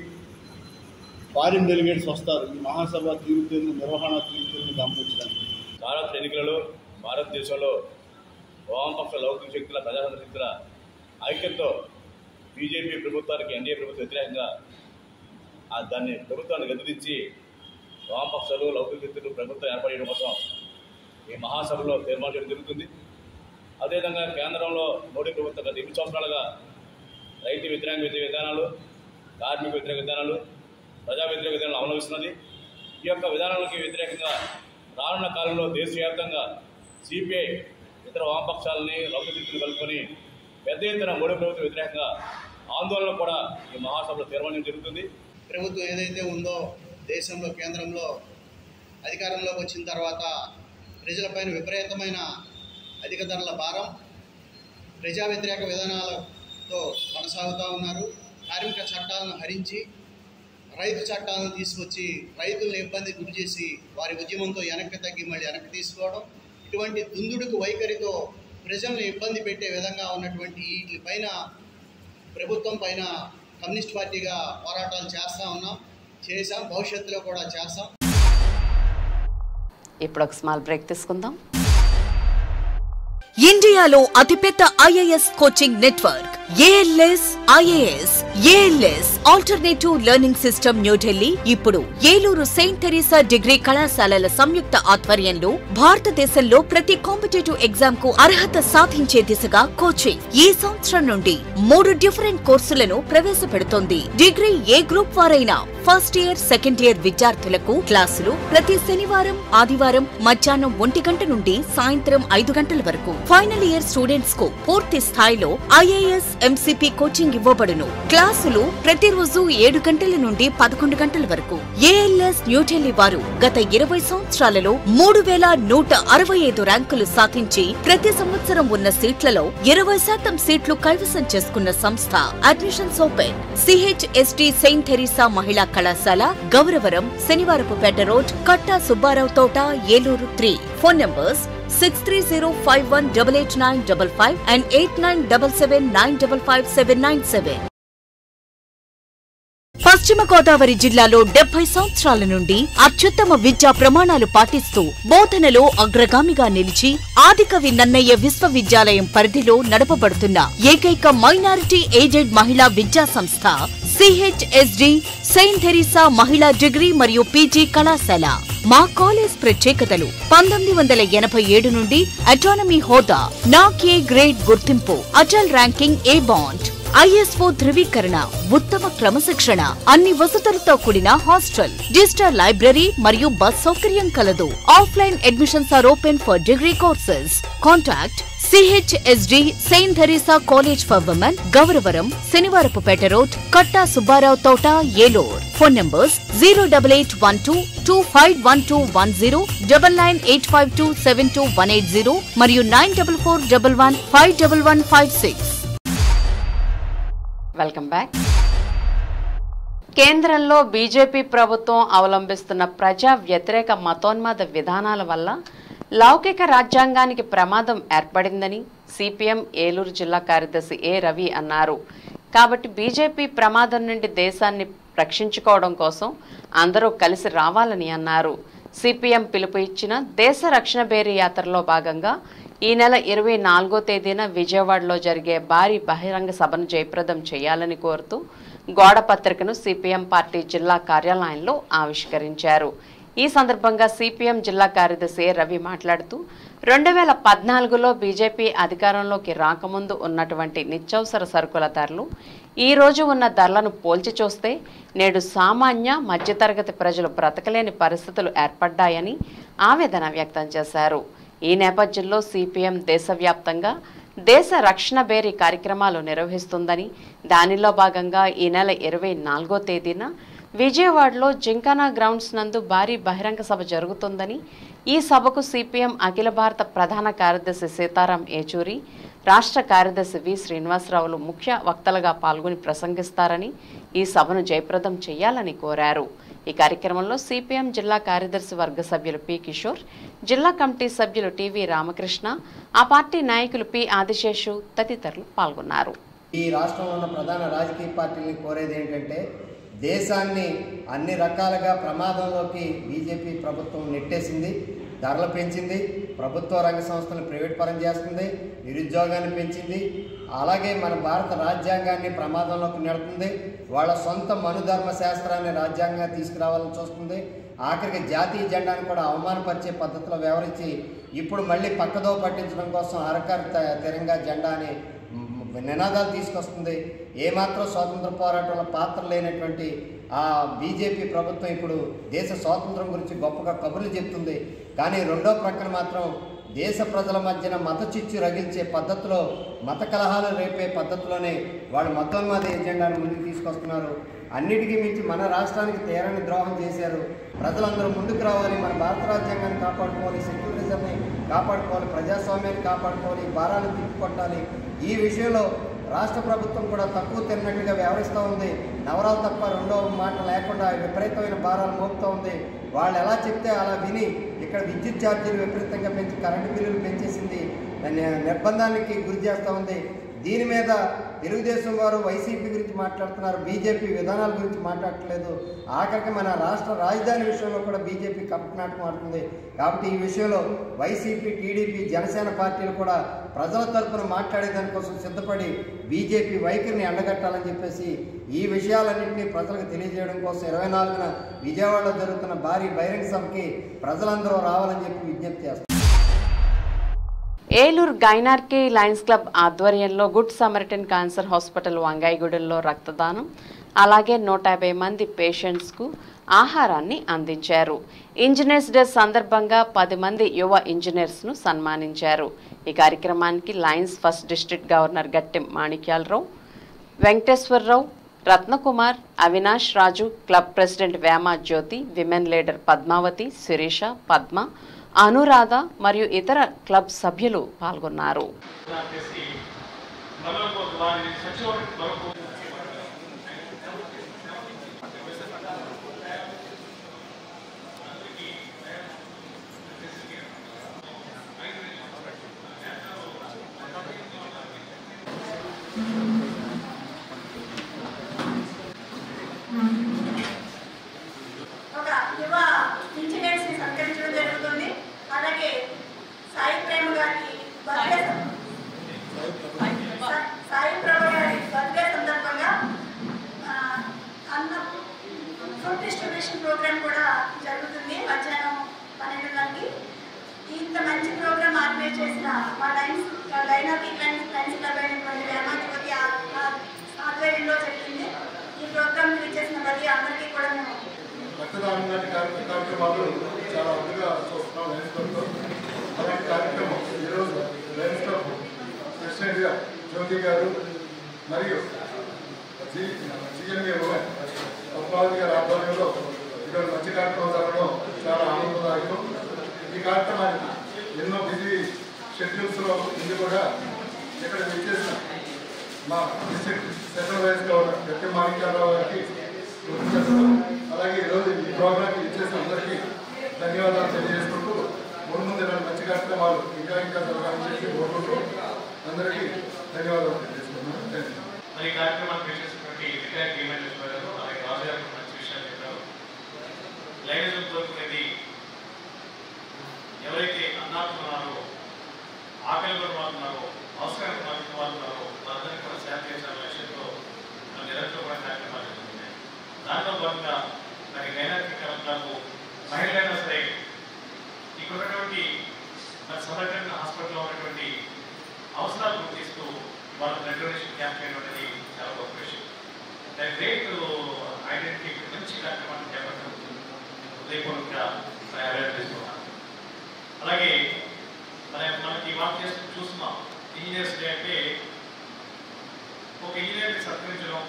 ఫారిన్ డెలిగేట్స్ వస్తారు ఈ మహాసభ తీరుతేను నిర్వహణ తీరుతేను గమనించడానికి భారత ఎన్నికలలో భారతదేశంలో వామపక్ష లౌకిక శక్తుల ప్రజాతంత్ర శక్తుల ఐక్యతతో బీజేపీ ప్రభుత్వానికి ఎన్డీఏ ప్రభుత్వం వ్యతిరేకంగా ఆ దాన్ని ప్రభుత్వాన్ని గద్దెదించి వామపక్షాలు లౌకిక శక్తులు ప్రభుత్వం ఏర్పాటు చేయడం కోసం ఈ మహాసభలో తీర్మానం చేయడం జరుగుతుంది అదేవిధంగా కేంద్రంలో మోడీ ప్రభుత్వం గత ఎనిమిది సంవత్సరాలుగా రైతు వ్యతిరేక వ్యతిరేక విధానాలు కార్మిక వ్యతిరేక విధానాలు ప్రజా వ్యతిరేక విధానాలు అవలంబిస్తున్నది ఈ యొక్క విధానాలకి వ్యతిరేకంగా రానున్న కాలంలో దేశవ్యాప్తంగా సిపిఐ ఇతర వామపక్షాలని లౌకిక శక్తులు కలుపుకొని పెద్ద ఎత్తున మోడీ ప్రభుత్వం వ్యతిరేకంగా ఆందోళన కూడా ఈ మహాసభలో తీర్మానం జరుగుతుంది ప్రభుత్వం ఏదైతే ఉందో దేశంలో కేంద్రంలో అధికారంలోకి వచ్చిన తర్వాత ప్రజలపైన విపరీతమైన అధిక ధరల భారం ప్రజా వ్యతిరేక విధానాలతో కొనసాగుతూ ఉన్నారు కార్మిక చట్టాలను హరించి రైతు చట్టాలను తీసుకొచ్చి రైతులను ఇబ్బంది గురి చేసి వారి ఉద్యమంతో వెనక్కి తగ్గి మళ్ళీ వెనక్కి తీసుకోవడం ఇటువంటి దుందుడుకు వైఖరితో ప్రజలను ఇబ్బంది పెట్టే విధంగా ఉన్నటువంటి వీటి పైన ప్రభుత్వం పైన కమ్యూనిస్ట్ పార్టీగా పోరాటాలు చేస్తూ ఉన్నాం చేశాం భవిష్యత్తులో కూడా చేస్తాం ఇప్పుడు ఒక స్మాల్ బ్రేక్ తీసుకుందాం ఇండియాలో అతిపెద్ద IAS coaching network ALS IAS ALS alternative learning system New Delhi ఇప్పుడు ఏలూరు సెయింట్ తెరీసా డిగ్రీ కళాశాలల సంయుక్త ఆధ్వర్యంలో భారతదేశంలో ప్రతి కాంపిటేటివ్ ఎగ్జామ్ కు అర్హత సాధించే దిశగా కోచింగ్ ఈ సంవత్సరం నుండి మూడు డిఫరెంట్ కోర్సులను ప్రవేశపెడుతోంది డిగ్రీ ఏ గ్రూప్ వారైనా ఫస్ట్ ఇయర్ సెకండ్ ఇయర్ విద్యార్థులకు క్లాసులు ప్రతి శనివారం ఆదివారం మధ్యాహ్నం ఒంటి గంట నుండి సాయంత్రం ఐదు గంటల వరకు ఫైనల్ ఇయర్ స్టూడెంట్స్ కు పూర్తి స్థాయిలో ఐఏఎస్ ఎంసీపీ కోచింగ్ ఇవ్వబడును క్లాసులు ప్రతిరోజు ఏడు గంటల నుండి పదకొండు గంటల వరకు ఏఎల్ఎస్ న్యూఢిల్లీ వారు గత ఇరవై సంవత్సరాలలో మూడు వేల నూట అరవై ఐదు ర్యాంకులు సాధించి ప్రతి సంవత్సరం ఉన్న సీట్లలో ఇరవై శాతం సీట్లు కైవసం చేసుకున్న సంస్థ admissions open CHST saint Teresa మహిళా కళాశాల Gowravaram శనివారపుపేట road Katta Subbarao Thota Eluru three phone numbers six three zero five one double eight nine double five and eight nine double seven nine double five seven nine seven Paschima Godavari జిల్లాలో డెబ్బై సంవత్సరాల నుండి అత్యుత్తమ విద్యా ప్రమాణాలు పాటిస్తూ బోధనలో అగ్రగామిగా నిలిచి ఆదికవి నన్నయ్య విశ్వవిద్యాలయం పరిధిలో నడపబడుతున్న ఏకైక మైనారిటీ ఏజెడ్ మహిళా విద్యా సంస్థ సిహెచ్ఎస్డి సెయింట్ థెరీసా మహిళా డిగ్రీ మరియు పీజీ కళాశాల మా కాలేజ్ ప్రత్యేకతలు పంతొమ్మిది వందల ఎనభై ఏడు నుండి అటానమీ హోదా నాక్ ఏ గ్రేడ్ గుర్తింపు Atal ranking A band ISO ధృవీకరణ ఉత్తమ క్రమశిక్షణ అన్ని వసతులతో కూడిన హాస్టల్ డిజిటల్ లైబ్రరీ మరియు బస్ సౌకర్యం కలదు offline admissions are open for degree courses contact CHSD saint Teresa college for women Gauravaram శనివారపుపేట road Katta Subbarao Thota Eluru phone numbers zero double eight one two two five one two one zero double nine eight five two seven two one eight zero మరియు nine double four double one five double one five six welcome back కేంద్రంలో బీజేపీ ప్రభుత్వం అవలంబిస్తున్న ప్రజా వ్యతిరేక మతోన్మాద విధానాల వల్ల లౌకిక రాజ్యాంగానికి ప్రమాదం ఏర్పడిందని సిపిఎం ఏలూరు జిల్లా కార్యదర్శి ఏ రవి అన్నారు కాబట్టి బీజేపీ ప్రమాదం నుండి దేశాన్ని రక్షించుకోవడం కోసం అందరూ కలిసి రావాలని అన్నారు సిపిఎం పిలుపు ఇచ్చిన దేశ రక్షణ బేరీ యాత్రలో భాగంగా ఈ నెల ఇరవై నాలుగో తేదీన విజయవాడలో జరిగే భారీ బహిరంగ సభను జయప్రదం చేయాలని కోరుతూ గోడ పత్రికను సిపిఎం పార్టీ జిల్లా కార్యాలయంలో ఆవిష్కరించారు ఈ సందర్భంగా సిపిఎం జిల్లా కార్యదర్శి ఏ రవి మాట్లాడుతూ రెండు వేల పద్నాలుగులో బీజేపీ అధికారంలోకి రాకముందు ఉన్నటువంటి నిత్యావసర సరుకుల ధరలు ఈ రోజు ఉన్న ధరలను పోల్చి చూస్తే నేడు సామాన్య మధ్యతరగతి ప్రజలు బ్రతకలేని పరిస్థితులు ఏర్పడ్డాయని ఆవేదన వ్యక్తం చేశారు ఈ నేపథ్యంలో సిపిఎం దేశవ్యాప్తంగా దేశ రక్షణ బేరీ కార్యక్రమాలు నిర్వహిస్తుందని దానిలో భాగంగా ఈ నెల ఇరవై నాలుగో తేదీన విజయవాడలో జింకానా గ్రౌండ్స్ నందు భారీ బహిరంగ సభ జరుగుతుందని ఈ సభకు సిపిఎం అఖిల భారత ప్రధాన కార్యదర్శి సీతారాం ఏచూరి రాష్ట్ర కార్యదర్శి వి శ్రీనివాసరావులు ముఖ్య వక్తలుగా పాల్గొని ప్రసంగిస్తారని ఈ సభను జయప్రదం చేయాలని కోరారు ఈ కార్యక్రమంలో సిపిఎం జిల్లా కార్యదర్శి వర్గ సభ్యులు పి కిషోర్ జిల్లా కమిటీ సభ్యులు టివి రామకృష్ణ ఆ పార్టీ నాయకులు పి ఆదిశేషు తదితరులు పాల్గొన్నారు ఈ రాష్ట్రంలో ఉన్న ప్రధాన రాజకీయ పార్టీని కోరేది ఏంటంటే దేశాన్ని అన్ని రకాలుగా ప్రమాదంలోకి బీజేపీ ప్రభుత్వం నెట్టేసింది ధరలు పెంచింది ప్రభుత్వ రంగ సంస్థలను ప్రైవేట్ పరం చేస్తుంది నిరుద్యోగాన్ని పెంచింది అలాగే మన భారత రాజ్యాంగాన్ని ప్రమాదంలోకి నెడుతుంది వాళ్ళ సొంత మనుధర్మ శాస్త్రాన్ని రాజ్యాంగంగా తీసుకురావాలని చూస్తుంది ఆఖరికి జాతీయ జెండాను కూడా అవమానపరిచే పద్ధతిలో వ్యవహరించి ఇప్పుడు మళ్ళీ పక్కదో పట్టించడం కోసం అరకర్ తిరంగా జెండా అని నినాదాలు తీసుకొస్తుంది ఏమాత్రం స్వాతంత్ర పోరాటంలో పాత్ర లేనటువంటి ఆ బీజేపీ ప్రభుత్వం ఇప్పుడు దేశ స్వాతంత్రం గురించి గొప్పగా కబుర్లు చెప్తుంది కానీ రెండో ప్రక్కన మాత్రం దేశ ప్రజల మధ్యన మత చిచ్చు రగిల్చే పద్ధతిలో మత కలహాలు రేపే పద్ధతిలోనే వాళ్ళు మతోన్మాద ఎజెండాను ముందుకు తీసుకొస్తున్నారు అన్నిటికీ మించి మన రాష్ట్రానికి తీరని ద్రోహం చేశారు ప్రజలందరూ ముందుకు రావాలి మన భారత రాజ్యాంగాన్ని కాపాడుకోవాలి సెక్యులరిజంని కాపాడుకోవాలి ప్రజాస్వామ్యాన్ని కాపాడుకోవాలి ఈ భారాన్ని తిప్పికొట్టాలి ఈ విషయంలో రాష్ట్ర ప్రభుత్వం కూడా తక్కువ తిన్నట్టుగా వ్యవహరిస్తూ ఉంది నవరాలు తప్ప రెండో మాట లేకుండా విపరీతమైన భారాలు మోపుతూ ఉంది వాళ్ళు ఎలా చెప్తే అలా విని ఇక్కడ విద్యుత్ ఛార్జీలు విపరీతంగా పెంచి కరెంటు బిల్లులు పెంచేసింది దాన్ని నిర్బంధానికి గురి చేస్తూ ఉంది దీని మీద తెలుగుదేశం వారు వైసీపీ గురించి మాట్లాడుతున్నారు బీజేపీ విధానాల గురించి మాట్లాడట్లేదు ఆఖరికి మన రాష్ట్ర రాజధాని విషయంలో కూడా బీజేపీ కపటనాటకం ఆడుతుంది కాబట్టి ఈ విషయంలో వైసీపీ టీడీపీ జనసేన పార్టీలు కూడా ప్రజల తరపున మాట్లాడే దానికోసం సిద్ధపడి బీజేపీ వైఖరిని ఎండగట్టాలని చెప్పేసి ఈ విషయాలన్నింటినీ ప్రజలకు తెలియజేయడం కోసం ఇరవై నాలుగున విజయవాడలో జరుగుతున్న భారీ బహిరంగ సభకి ప్రజలందరూ రావాలని చెప్పి విజ్ఞప్తి చేస్తారు ఏలూరు గైనార్కే లయన్స్ క్లబ్ ఆధ్వర్యంలో గుడ్ సమరిటన్ క్యాన్సర్ హాస్పిటల్ వంగాయిగూడెంలో రక్తదానం అలాగే నూట యాభై మంది పేషెంట్స్కు ఆహారాన్ని అందించారు ఇంజనీర్స్ డే సందర్భంగా పది మంది యువ ఇంజనీర్స్ను సన్మానించారు ఈ కార్యక్రమానికి lions first district governor Gattem Manikyalarao Venkateswararao Ratnakumar Avinash Raju club president Vema Jyothi women leader Padmavathi Sirisha Padma Anuradha మరియు ఇతర క్లబ్ సభ్యులు పాల్గొన్నారు ఒక యువ ఇంజనీర్స్ ని సత్కరించడం జరుగుతుంది అలాగే సాయి ప్రేమ గారి బర్త్డే సా- సాయి ప్రేమ గారి బర్త్డే సందర్భంగా ఆ, అన్న ఫుడ్ డిస్ట్రిబ్యూషన్ ప్రోగ్రామ్ కూడా జరుగుతుంది మధ్యాహ్నం పన్నెండు గంటలకి ఇంత మంచి ప్రోగ్రామ్ ఆర్గనైజ్ చేసిన మా lions dynamic lions lions club అయినటువంటి వేమాధిపతి ఆధ్వర్యంలో జరిగింది ఈ ప్రోగ్రామ్ చేసిన ప్రతి అందరికీ కూడా మేము రక్తదానం లాంటి కార్య- కార్యక్రమాలు చాలా అద్భుతంగా చూస్తున్నాం లయన్స్ క్లబ్లో అలాంటి కార్యక్రమం ఈరోజు లయన్స్ క్లబ్ ప్రెసిడెంట్గా జ్యోతి గారు మరియు జి జిఎంఏ పద్మావతి గారి ఆధ్వర్యంలో ఇక్కడ మంచి కార్యక్రమం జరగడం చాలా ఆనందదాయకం ఈ కార్యక్రమానికి ఎన్నో బిజీ షెడ్యూల్స్లో ఇది కూడా ఇక్కడ విచ్చేసిన మా డిస్ట్రిక్ట్ సెంట్రల్ వైస్ గవర్నర్ గట్టి మాణిక్యాలరావు గారికి కృతజ్ఞతలు. అలాగే ఈరోజు ఈ ప్రోగ్రామ్కి ఇచ్చేసిన అందరికీ ధన్యవాదాలు తెలియజేసుకుంటూ ముందు ముందు ఇలాంటి మంచి కార్యక్రమాలు ఇంకా ఇంకా జరగాలని చెప్పి కోరుకుంటూ అందరికీ ధన్యవాదాలు తెలియజేసుకున్నాను థ్యాంక్ యూ. మరి ఈ కార్యక్రమాన్ని చేసేసినటువంటి రిటైర్ గవర్నమెంట్ చెప్పారు అలాగే రాజు గారు మంచి విషయాలు చెప్పారు లైనిజం కోరుకునేది ఎవరైతే అన్నాడుతున్నారో ఆకలిలో మారుతున్నారో అవసరానికి మారుతున్నారో వారందరికీ కూడా సేవ చేయాలనే లక్ష్యంతో మన నిరంతరం కూడా కార్యక్రమాలు జరుగుతున్నాయి దాంట్లో భాగంగా మరి గైనాకి క్లబ్ మహిళలైనా సరే ఇక్కడ ఉన్నటువంటి మరి సమగ్రంగా హాస్పిటల్లో ఉన్నటువంటి అవసరాలు గుర్తిస్తూ వాళ్ళ బ్లడ్ డొనేషన్ క్యాంప్ చేయడం అనేది చాలా గొప్ప విషయం దాని గ్రేట్ ఐడెంటిటీ మంచి కార్యక్రమాన్ని చేపట్టడం హృదయపూర్వకంగా అవేర్ చేస్తున్నాను అలాగే మన మనకి వర్క్ చేస్తూ చూస్తున్నాం ఇంజనీర్స్ డే అంటే ఒక ఇంజనీర్ని సత్కరించడం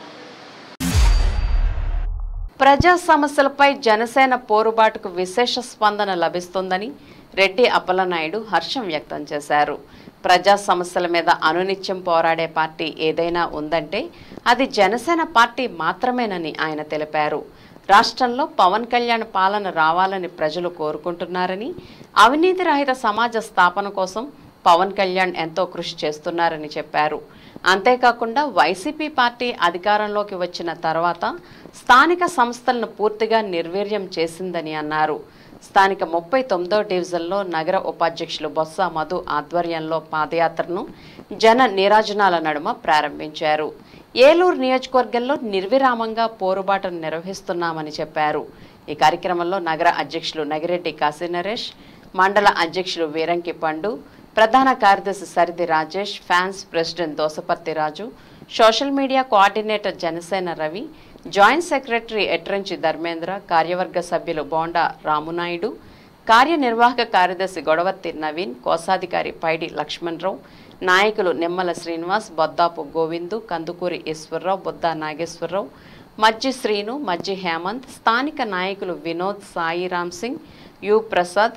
ప్రజా సమస్యలపై జనసేన పోరుబాటుకు విశేష స్పందన లభిస్తుందని రెడ్డి అప్పలనాయుడు హర్షం వ్యక్తం చేశారు ప్రజా సమస్యల మీద అనునిత్యం పోరాడే పార్టీ ఏదైనా ఉందంటే అది జనసేన పార్టీ మాత్రమేనని ఆయన తెలిపారు రాష్ట్రంలో పవన్ కళ్యాణ్ పాలన రావాలని ప్రజలు కోరుకుంటున్నారని అవినీతి రహిత సమాజ స్థాపన కోసం పవన్ కళ్యాణ్ ఎంతో కృషి చేస్తున్నారని చెప్పారు అంతేకాకుండా వైసీపీ పార్టీ అధికారంలోకి వచ్చిన తర్వాత స్థానిక సంస్థలను పూర్తిగా నిర్వీర్యం చేసిందని అన్నారు స్థానిక ముప్పై తొమ్మిదో డివిజన్లో నగర ఉపాధ్యక్షులు బొత్స మధు ఆధ్వర్యంలో పాదయాత్రను జన నీరాజనాల నడుమ ప్రారంభించారు ఏలూరు నియోజకవర్గంలో నిర్విరామంగా పోరుబాటును నిర్వహిస్తున్నామని చెప్పారు ఈ కార్యక్రమంలో నగర అధ్యక్షులు నగిరెడ్డి కాశీనరేష్ మండల అధ్యక్షులు వీరంకి పండు ప్రధాన కార్యదర్శి సరిది Rajesh fans president Dosaparthi Raju social media coordinator Janasena Ravi joint secretary Etranchi Dharmendra కార్యవర్గ సభ్యులు బోండా రామునాయుడు కార్యనిర్వాహక కార్యదర్శి గొడవర్తి నవీన్ కోశాధికారి పైడి లక్ష్మణరావు నాయకులు నిమ్మల శ్రీనివాస్ బొద్దాపు గోవిందు కందుకూరి ఈశ్వరరావు బుద్దా నాగేశ్వరరావు మజ్జి శ్రీను మజ్జి హేమంత్ స్థానిక నాయకులు వినోద్ సాయి రామ్ సింగ్ యు ప్రసాద్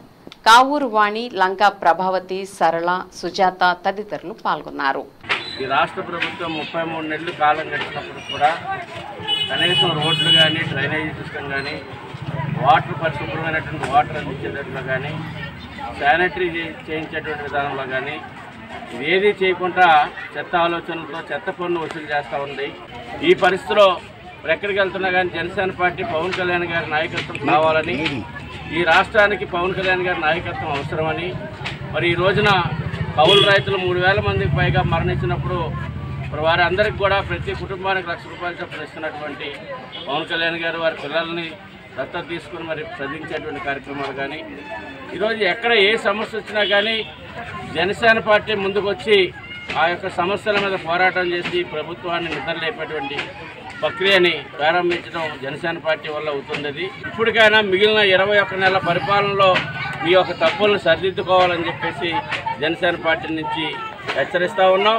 కావూరు వాణి లంకా ప్రభావతి సరళ సుజాత తదితరులు పాల్గొన్నారు ఈ రాష్ట్ర ప్రభుత్వం ముప్పై మూడు నెలలు కాలం గడిచినప్పుడు కూడా కనీసం రోడ్లు కానీ డ్రైనేజీ సిస్టమ్ కానీ వాటర్ పరిశుభ్రమైనటువంటి వాటర్ అందించేటట్లు కానీ శానిటరీ చే- చేయించేటువంటి విధానంలో కానీ ఇవేదీ చేయకుండా చెత్త ఆలోచనలతో చెత్త పన్ను వసూలు చేస్తూ ఉంది ఈ పరిస్థితిలో మరి ఎక్కడికి వెళ్తున్నా కానీ జనసేన పార్టీ పవన్ కళ్యాణ్ గారి నాయకత్వం కావాలని ఈ రాష్ట్రానికి పవన్ కళ్యాణ్ గారి నాయకత్వం అవసరమని మరి ఈ రోజున కౌలు రైతులు మూడు వేల మందికి పైగా మరణించినప్పుడు మరి వారి అందరికి కూడా ప్రతి కుటుంబానికి లక్ష రూపాయలు చొప్పున ఇస్తున్నటువంటి పవన్ కళ్యాణ్ గారు వారి పిల్లల్ని దత్తత తీసుకుని మరి చదివించేటువంటి కార్యక్రమాలు కానీ ఈరోజు ఎక్కడ ఏ సమస్య వచ్చినా కానీ జనసేన పార్టీ ముందుకు వచ్చి ఆ యొక్క సమస్యల మీద పోరాటం చేసి ప్రభుత్వాన్ని నిద్రలేపేటువంటి ప్రక్రియని ప్రారంభించడం జనసేన పార్టీ వల్ల అవుతుంది అది. ఇప్పటికైనా మిగిలిన ఇరవై ఒక్క నెలల పరిపాలనలో మీ యొక్క తప్పులను సరిదిద్దుకోవాలని చెప్పేసి జనసేన పార్టీ నుంచి హెచ్చరిస్తా ఉన్నాం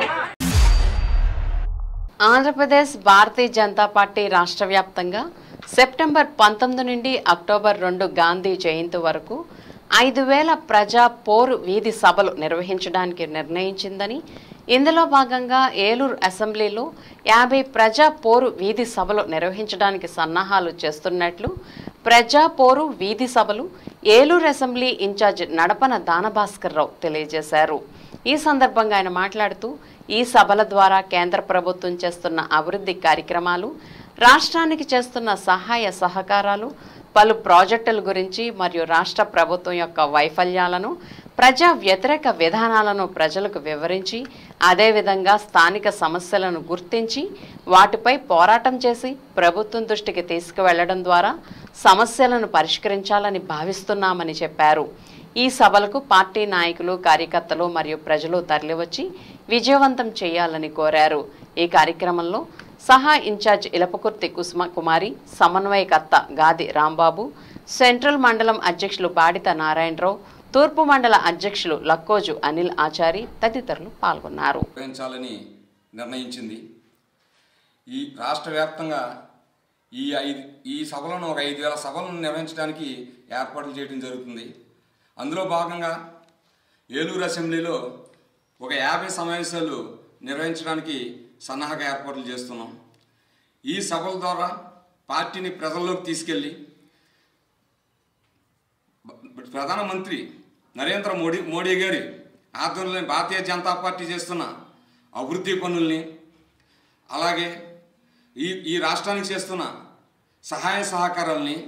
ఆంధ్రప్రదేశ్ భారతీయ జనతా పార్టీ రాష్ట్ర వ్యాప్తంగా సెప్టెంబర్ పంతొమ్మిది నుండి అక్టోబర్ రెండు గాంధీ జయంతి వరకు ఐదు వేల ప్రజా పోరు వీధి సభలు నిర్వహించడానికి నిర్ణయించిందని ఇందులో భాగంగా ఏలూరు అసెంబ్లీలో యాభై ప్రజా పోరు వీధి సభలు నిర్వహించడానికి సన్నాహాలు చేస్తున్నట్లు ప్రజా పోరు వీధి సభలు ఏలూరు అసెంబ్లీ ఇన్ఛార్జ్ నడపన దానభాస్కర్ రావు తెలియజేశారు ఈ సందర్భంగా ఆయన మాట్లాడుతూ ఈ సభల ద్వారా కేంద్ర ప్రభుత్వం చేస్తున్న అభివృద్ధి కార్యక్రమాలు రాష్ట్రానికి చేస్తున్న సహాయ సహకారాలు పలు ప్రాజెక్టుల గురించి మరియు రాష్ట్ర ప్రభుత్వం యొక్క వైఫల్యాలను ప్రజా వ్యతిరేక విధానాలను ప్రజలకు వివరించి అదేవిధంగా స్థానిక సమస్యలను గుర్తించి వాటిపై పోరాటం చేసి ప్రభుత్వం దృష్టికి తీసుకువెళ్లడం ద్వారా సమస్యలను పరిష్కరించాలని భావిస్తున్నామని చెప్పారు ఈ సభలకు పార్టీ నాయకులు కార్యకర్తలు మరియు ప్రజలు తరలివచ్చి విజయవంతం చేయాలని కోరారు ఈ కార్యక్రమంలో సహా ఇన్ఛార్జ్ ఇలపకుర్తి కుసుమ కుమారి సమన్వయకర్త గాది రాంబాబు సెంట్రల్ మండలం అధ్యక్షులు బాడిత నారాయణరావు తూర్పు మండల అధ్యక్షులు లక్కోజు అనిల్ ఆచారి తదితరులు పాల్గొన్నారు నిర్వహించాలని నిర్ణయించింది ఈ రాష్ట్ర వ్యాప్తంగా ఈ ఐదు ఈ సభలను ఒక ఐదు వేల సభలను నిర్వహించడానికి ఏర్పాట్లు చేయడం జరుగుతుంది అందులో భాగంగా ఏలూరు అసెంబ్లీలో ఒక యాభై సమావేశాలు నిర్వహించడానికి సన్నాహక ఏర్పాట్లు చేస్తున్నాం ఈ సభల ద్వారా పార్టీని ప్రజల్లోకి తీసుకెళ్ళి ప్రధానమంత్రి నరేంద్ర మోడీ మోడీ గారి ఆధ్వర్యంలో భారతీయ జనతా పార్టీ చేస్తున్న అభివృద్ధి పనుల్ని అలాగే ఈ ఈ రాష్ట్రానికి చేస్తున్న సహాయ సహకారాల్ని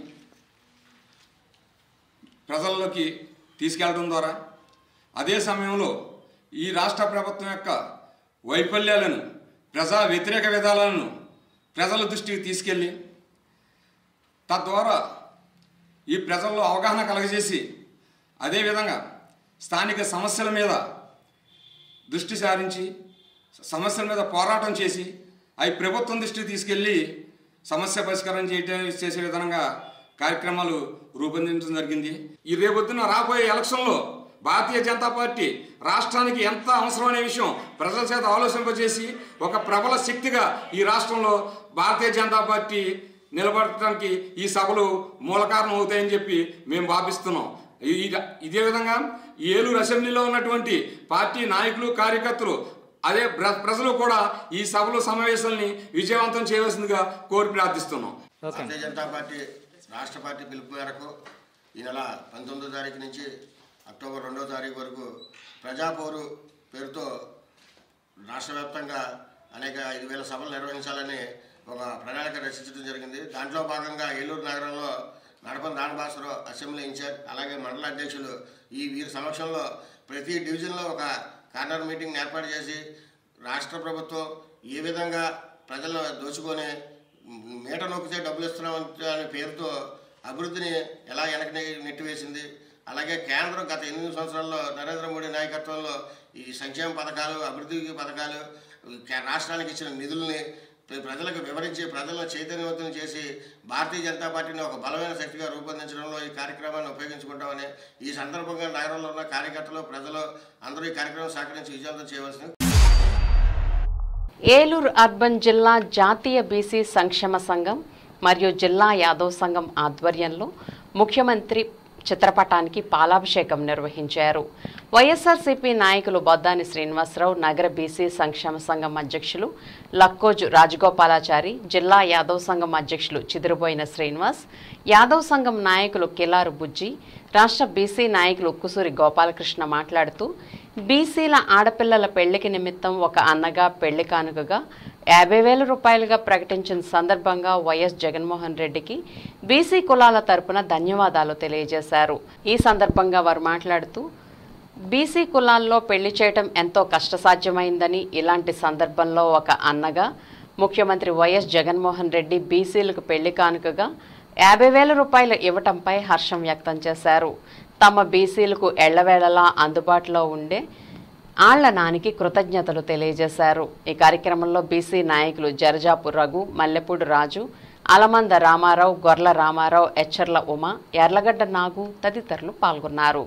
ప్రజల్లోకి తీసుకెళ్ళడం ద్వారా అదే సమయంలో ఈ రాష్ట్ర ప్రభుత్వం యొక్క వైఫల్యాలను ప్రజా వ్యతిరేక విధానాలను ప్రజల దృష్టికి తీసుకెళ్ళి తద్వారా ఈ ప్రజల్లో అవగాహన కలగజేసి అదేవిధంగా స్థానిక సమస్యల మీద దృష్టి సారించి సమస్యల మీద పోరాటం చేసి అవి ప్రభుత్వం దృష్టికి తీసుకెళ్ళి సమస్య పరిష్కారం చేయటం చేసే విధంగా కార్యక్రమాలు రూపొందించడం జరిగింది ఈ రేపొద్దున రాబోయే ఎలక్షన్లో భారతీయ జనతా పార్టీ రాష్ట్రానికి ఎంత అవసరమనే విషయం ప్రజల చేత ఆలోచింపజేసి ఒక ప్రబల శక్తిగా ఈ రాష్ట్రంలో భారతీయ జనతా పార్టీ నిలబడటానికి ఈ సభలు మూల కారణం అవుతాయని చెప్పి మేము భావిస్తున్నాం ఈ- ఈ- ఇదే విధంగా ఈ ఏలూరు అసెంబ్లీలో ఉన్నటువంటి పార్టీ నాయకులు కార్యకర్తలు అదే ప్ర- ప్రజలు కూడా ఈ సభలు సమావేశాలని విజయవంతం చేయవలసిందిగా కోరి ప్రార్థిస్తున్నాం భారతీయ జనతా పార్టీ రాష్ట్ర పార్టీ పిలుపు మేరకు ఈ నెల పంతొమ్మిదో తారీఖు నుంచి అక్టోబర్ రెండో తారీఖు వరకు ప్రజాపోరు పేరుతో రాష్ట్ర వ్యాప్తంగా అనేక ఐదు వేల సభలు నిర్వహించాలని ఒక ప్రణాళిక రచించడం జరిగింది దాంట్లో భాగంగా ఏలూరు నగరంలో నడపన దానభాస్కర్ అసెంబ్లీ ఇన్ఛార్జ్ అలాగే మండల అధ్యక్షులు ఈ వీరి సమక్షంలో ప్రతి డివిజన్లో ఒక కార్నర్ మీటింగ్ ఏర్పాటు చేసి రాష్ట్ర ప్రభుత్వం ఏ విధంగా ప్రజలను దోచుకొని మేట నొక్కితే డబ్బులు ఇస్తున్నాం అనే పేరుతో అభివృద్ధిని ఎలా వెనక్కి నె- నెట్టివేసింది అలాగే కేంద్రం గత ఎనిమిది సంవత్సరాల్లో నరేంద్ర మోడీ నాయకత్వంలో ఈ సంక్షేమ పథకాలు అభివృద్ధి పథకాలు కే- రాష్ట్రానికి ఇచ్చిన నిధుల్ని ప్ర- ప్రజలకు వివరించి ప్రజలను చైతన్యవంతం చేసి భారతీయ జనతా పార్టీని ఒక బలమైన శక్తిగా రూపొందించడంలో ఈ కార్యక్రమాన్ని ఉపయోగించుకుంటామని ఈ సందర్భంగా నగరంలో ఉన్న కార్యకర్తలు ప్రజలు అందరూ ఈ కార్యక్రమం సహకరించి విజయవంతం చేయవలసింది ఏలూరు అర్బన్ జిల్లా జాతీయ బీసీ సంక్షేమ సంఘం మరియు జిల్లా యాదవ్ సంఘం ఆధ్వర్యంలో ముఖ్యమంత్రి చిత్రపటానికి పాలాభిషేకం నిర్వహించారు వైఎస్ఆర్సీపీ నాయకులు బొద్దాని శ్రీనివాసరావు నగర బీసీ సంక్షేమ సంఘం అధ్యక్షులు లక్కోజు రాజగోపాలాచారి జిల్లా యాదవ్ సంఘం అధ్యక్షులు చిదురుబోయిన శ్రీనివాస్ యాదవ్ సంఘం నాయకులు కిలారు బుజ్జి రాష్ట్ర బీసీ నాయకులు ఉక్కుసూరి గోపాలకృష్ణ మాట్లాడుతూ బీసీల ఆడపిల్లల పెళ్లికి నిమిత్తం ఒక అన్నగా పెళ్లి కానుకగా యాభై వేల రూపాయలుగా ప్రకటించిన సందర్భంగా వైఎస్ జగన్మోహన్ రెడ్డికి బీసీ కులాల తరపున ధన్యవాదాలు తెలియజేశారు ఈ సందర్భంగా వారు మాట్లాడుతూ బీసీ కులాల్లో పెళ్లి చేయటం ఎంతో కష్టసాధ్యమైందని ఇలాంటి సందర్భంలో ఒక అన్నగా ముఖ్యమంత్రి వైఎస్ జగన్మోహన్ రెడ్డి బీసీలకు పెళ్లి కానుకగా యాభై వేల రూపాయలు ఇవ్వటంపై హర్షం వ్యక్తం చేశారు తమ బీసీలకు ఎళ్లవేళలా అందుబాటులో ఉండే ఆళ్ల నానికి కృతజ్ఞతలు తెలియజేశారు ఈ కార్యక్రమంలో బీసీ నాయకులు జరజాపు రఘు మల్లెపూడి రాజు అలమంద రామారావు గొర్ల రామారావు ఎచ్చర్ల ఉమ ఎర్లగడ్డ నాగు తదితరులు పాల్గొన్నారు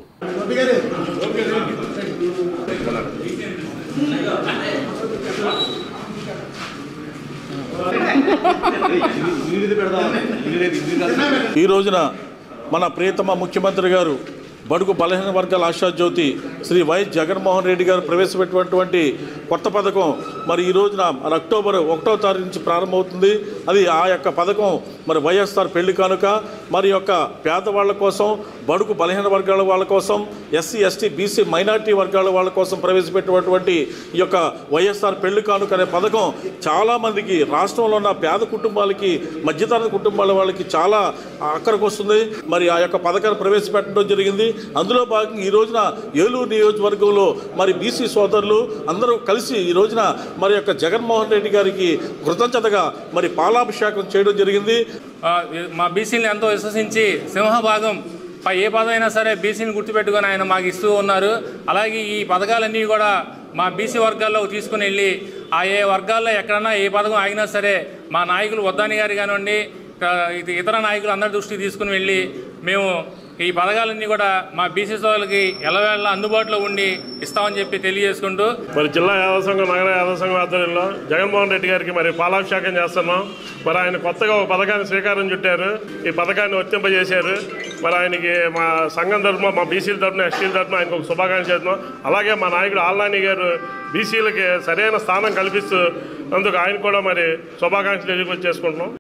ఈ రోజున మన ప్రియతమ ముఖ్యమంత్రి గారు బడుగు బలహీన వర్గాల ఆశాజ్యోతి శ్రీ వైఎస్ జగన్మోహన్ రెడ్డి గారు ప్రవేశపెట్టినటువంటి కొత్త పథకం మరి ఈ రోజున మరి అక్టోబర్ ఒకటో తారీఖు నుంచి ప్రారంభమవుతుంది అది ఆ యొక్క పథకం మరి వైఎస్ఆర్ పెళ్లి కానుక మరి యొక్క పేదవాళ్ళ కోసం బడుగు బలహీన వర్గాల వాళ్ళ కోసం ఎస్సీ ఎస్టీ బీసీ మైనార్టీ వర్గాల వాళ్ళ కోసం ప్రవేశపెట్టినటువంటి ఈ యొక్క వైఎస్ఆర్ పెళ్లి కానుక అనే పథకం చాలామందికి రాష్ట్రంలో ఉన్న పేద కుటుంబాలకి మధ్యతరగతి కుటుంబాల వాళ్ళకి చాలా అక్కడికి వస్తుంది మరి ఆ యొక్క పథకాన్ని ప్రవేశపెట్టడం జరిగింది అందులో భాగంగా ఈ రోజున ఏలూరు నియోజకవర్గంలో మరి బీసీ సోదరులు అందరూ కలిసి ఈ రోజున మరి యొక్క జగన్మోహన్ రెడ్డి గారికి కృతజ్ఞతగా మరి పాలాభిషేకం చేయడం జరిగింది ఆ, మా బీసీని ఎంతో విశ్వసించి సింహభాగం పై ఏ పదం అయినా సరే బీసీని గుర్తుపెట్టుకొని ఆయన మాకు ఇస్తూ ఉన్నారు అలాగే ఈ పథకాలన్నీ కూడా మా బీసీ వర్గాల్లో తీసుకుని వెళ్ళి ఆ ఏ వర్గాల్లో ఎక్కడన్నా ఏ పథకం ఆగినా సరే మా నాయకులు వద్దాని గారు కానివ్వండి ఆ, ఇది ఇతర నాయకులు అందరి దృష్టికి తీసుకుని వెళ్ళి మేము ఈ పథకాలన్నీ కూడా మా బీసీ సోదరులకి ఎల్లవేళ అందుబాటులో ఉండి ఇస్తామని చెప్పి తెలియజేసుకుంటూ మరి జిల్లా యాదవ సంఘం నగర యాదవ సంఘం ఆధ్వర్యంలో జగన్మోహన్ రెడ్డి గారికి మరి పాలాభిషేకం చేస్తున్నాం మరి ఆయన కొత్తగా ఒక పథకాన్ని శ్రీకారం చుట్టారు ఈ పథకాన్ని వర్తింపజేశారు మరి ఆయనకి మా సంఘం తరఫున మా బీసీల తరఫున ఎస్టీల తరఫున ఆయనకు ఒక శుభాకాంక్షలు చేస్తున్నాం అలాగే మా నాయకుడు ఆల్లాని గారు బీసీలకి సరైన స్థానం కల్పిస్తూ అందుకు ఆయన కూడా మరి శుభాకాంక్షలు తెలియజేసుకుంటున్నాం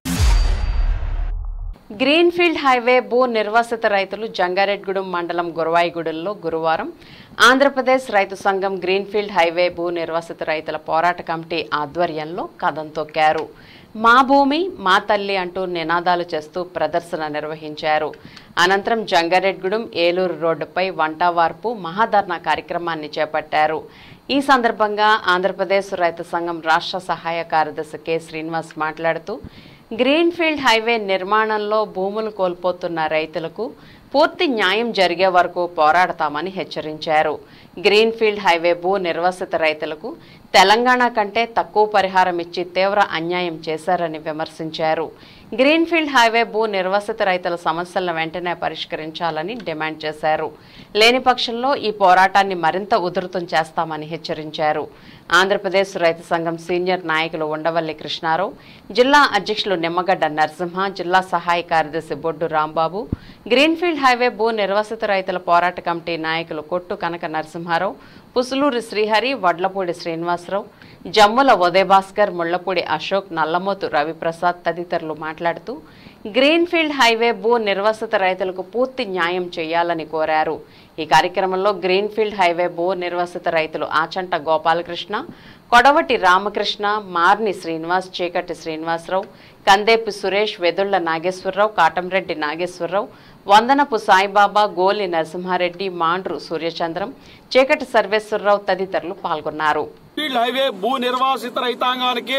గ్రీన్ఫీల్డ్ హైవే భూ నిర్వాసిత రైతులు జంగారెడ్గూడెం మండలం గురవాయిగూడెంలో గురువారం ఆంధ్రప్రదేశ్ రైతు సంఘం గ్రీన్ఫీల్డ్ హైవే భూ నిర్వాసిత రైతుల పోరాట కమిటీ ఆధ్వర్యంలో కథం తొక్కారు మా భూమి మా తల్లి అంటూ నినాదాలు చేస్తూ ప్రదర్శన నిర్వహించారు అనంతరం జంగారెడ్గూడెం ఏలూరు రోడ్డుపై వంటవార్పు మహాధర్నా కార్యక్రమాన్ని చేపట్టారు ఈ సందర్భంగా ఆంధ్రప్రదేశ్ రైతు సంఘం రాష్ట్ర సహాయ కార్యదర్శి కె శ్రీనివాస్ మాట్లాడుతూ గ్రీన్ఫీల్డ్ హైవే నిర్మాణంలో భూములు కోల్పోతున్న రైతులకు పూర్తి న్యాయం జరిగే వరకు పోరాడతామని హెచ్చరించారు గ్రీన్ఫీల్డ్ హైవే భూ నిర్వసిత రైతులకు తెలంగాణ కంటే తక్కువ పరిహారం ఇచ్చి తీవ్ర అన్యాయం చేశారని విమర్శించారు గ్రీన్ఫీల్డ్ హైవే భూ నిర్వసిత రైతుల సమస్యలను వెంటనే పరిష్కరించాలని డిమాండ్ చేశారు లేని పక్షంలో ఈ పోరాటాన్ని మరింత ఉధృతం చేస్తామని హెచ్చరించారు ఆంధ్రప్రదేశ్ రైతు సంఘం సీనియర్ నాయకులు ఉండవల్లి కృష్ణారావు జిల్లా అధ్యక్షులు నిమ్మగడ్డ నరసింహ జిల్లా సహాయ కార్యదర్శి బొడ్డు రాంబాబు గ్రీన్ఫీల్డ్ హైవే భూ నిర్వసిత రైతుల పోరాట కమిటీ నాయకులు కొట్టు కనక నరసింహారావు పుసులూరి శ్రీహరి వడ్లపూడి శ్రీనివాసరావు జమ్ముల ఉదయభాస్కర్ ముళ్లపూడి అశోక్ నల్లమోతు రవిప్రసాద్ తదితరులు మాట్లాడుతూ గ్రీన్ఫీల్డ్ హైవే భూ నిర్వసిత రైతులకు పూర్తి న్యాయం చేయాలని కోరారు ఈ కార్యక్రమంలో గ్రీన్ఫీల్డ్ హైవే భూ నిర్వసిత రైతులు ఆచంట గోపాలకృష్ణ కొడవటి రామకృష్ణ మార్ని శ్రీనివాస్ చీకటి శ్రీనివాసరావు కందేపు సురేష్ వెదుళ్ల నాగేశ్వరరావు కాటంరెడ్డి నాగేశ్వరరావు వందనపు సాయిబాబా గోలి నరసింహారెడ్డి మాండ్రు సూర్యచంద్రం చీకటి సర్వేశ్వరరావు తదితరులు పాల్గొన్నారు ఫీల్డ్ హైవే భూ నిర్వాసిత రైతాంగానికి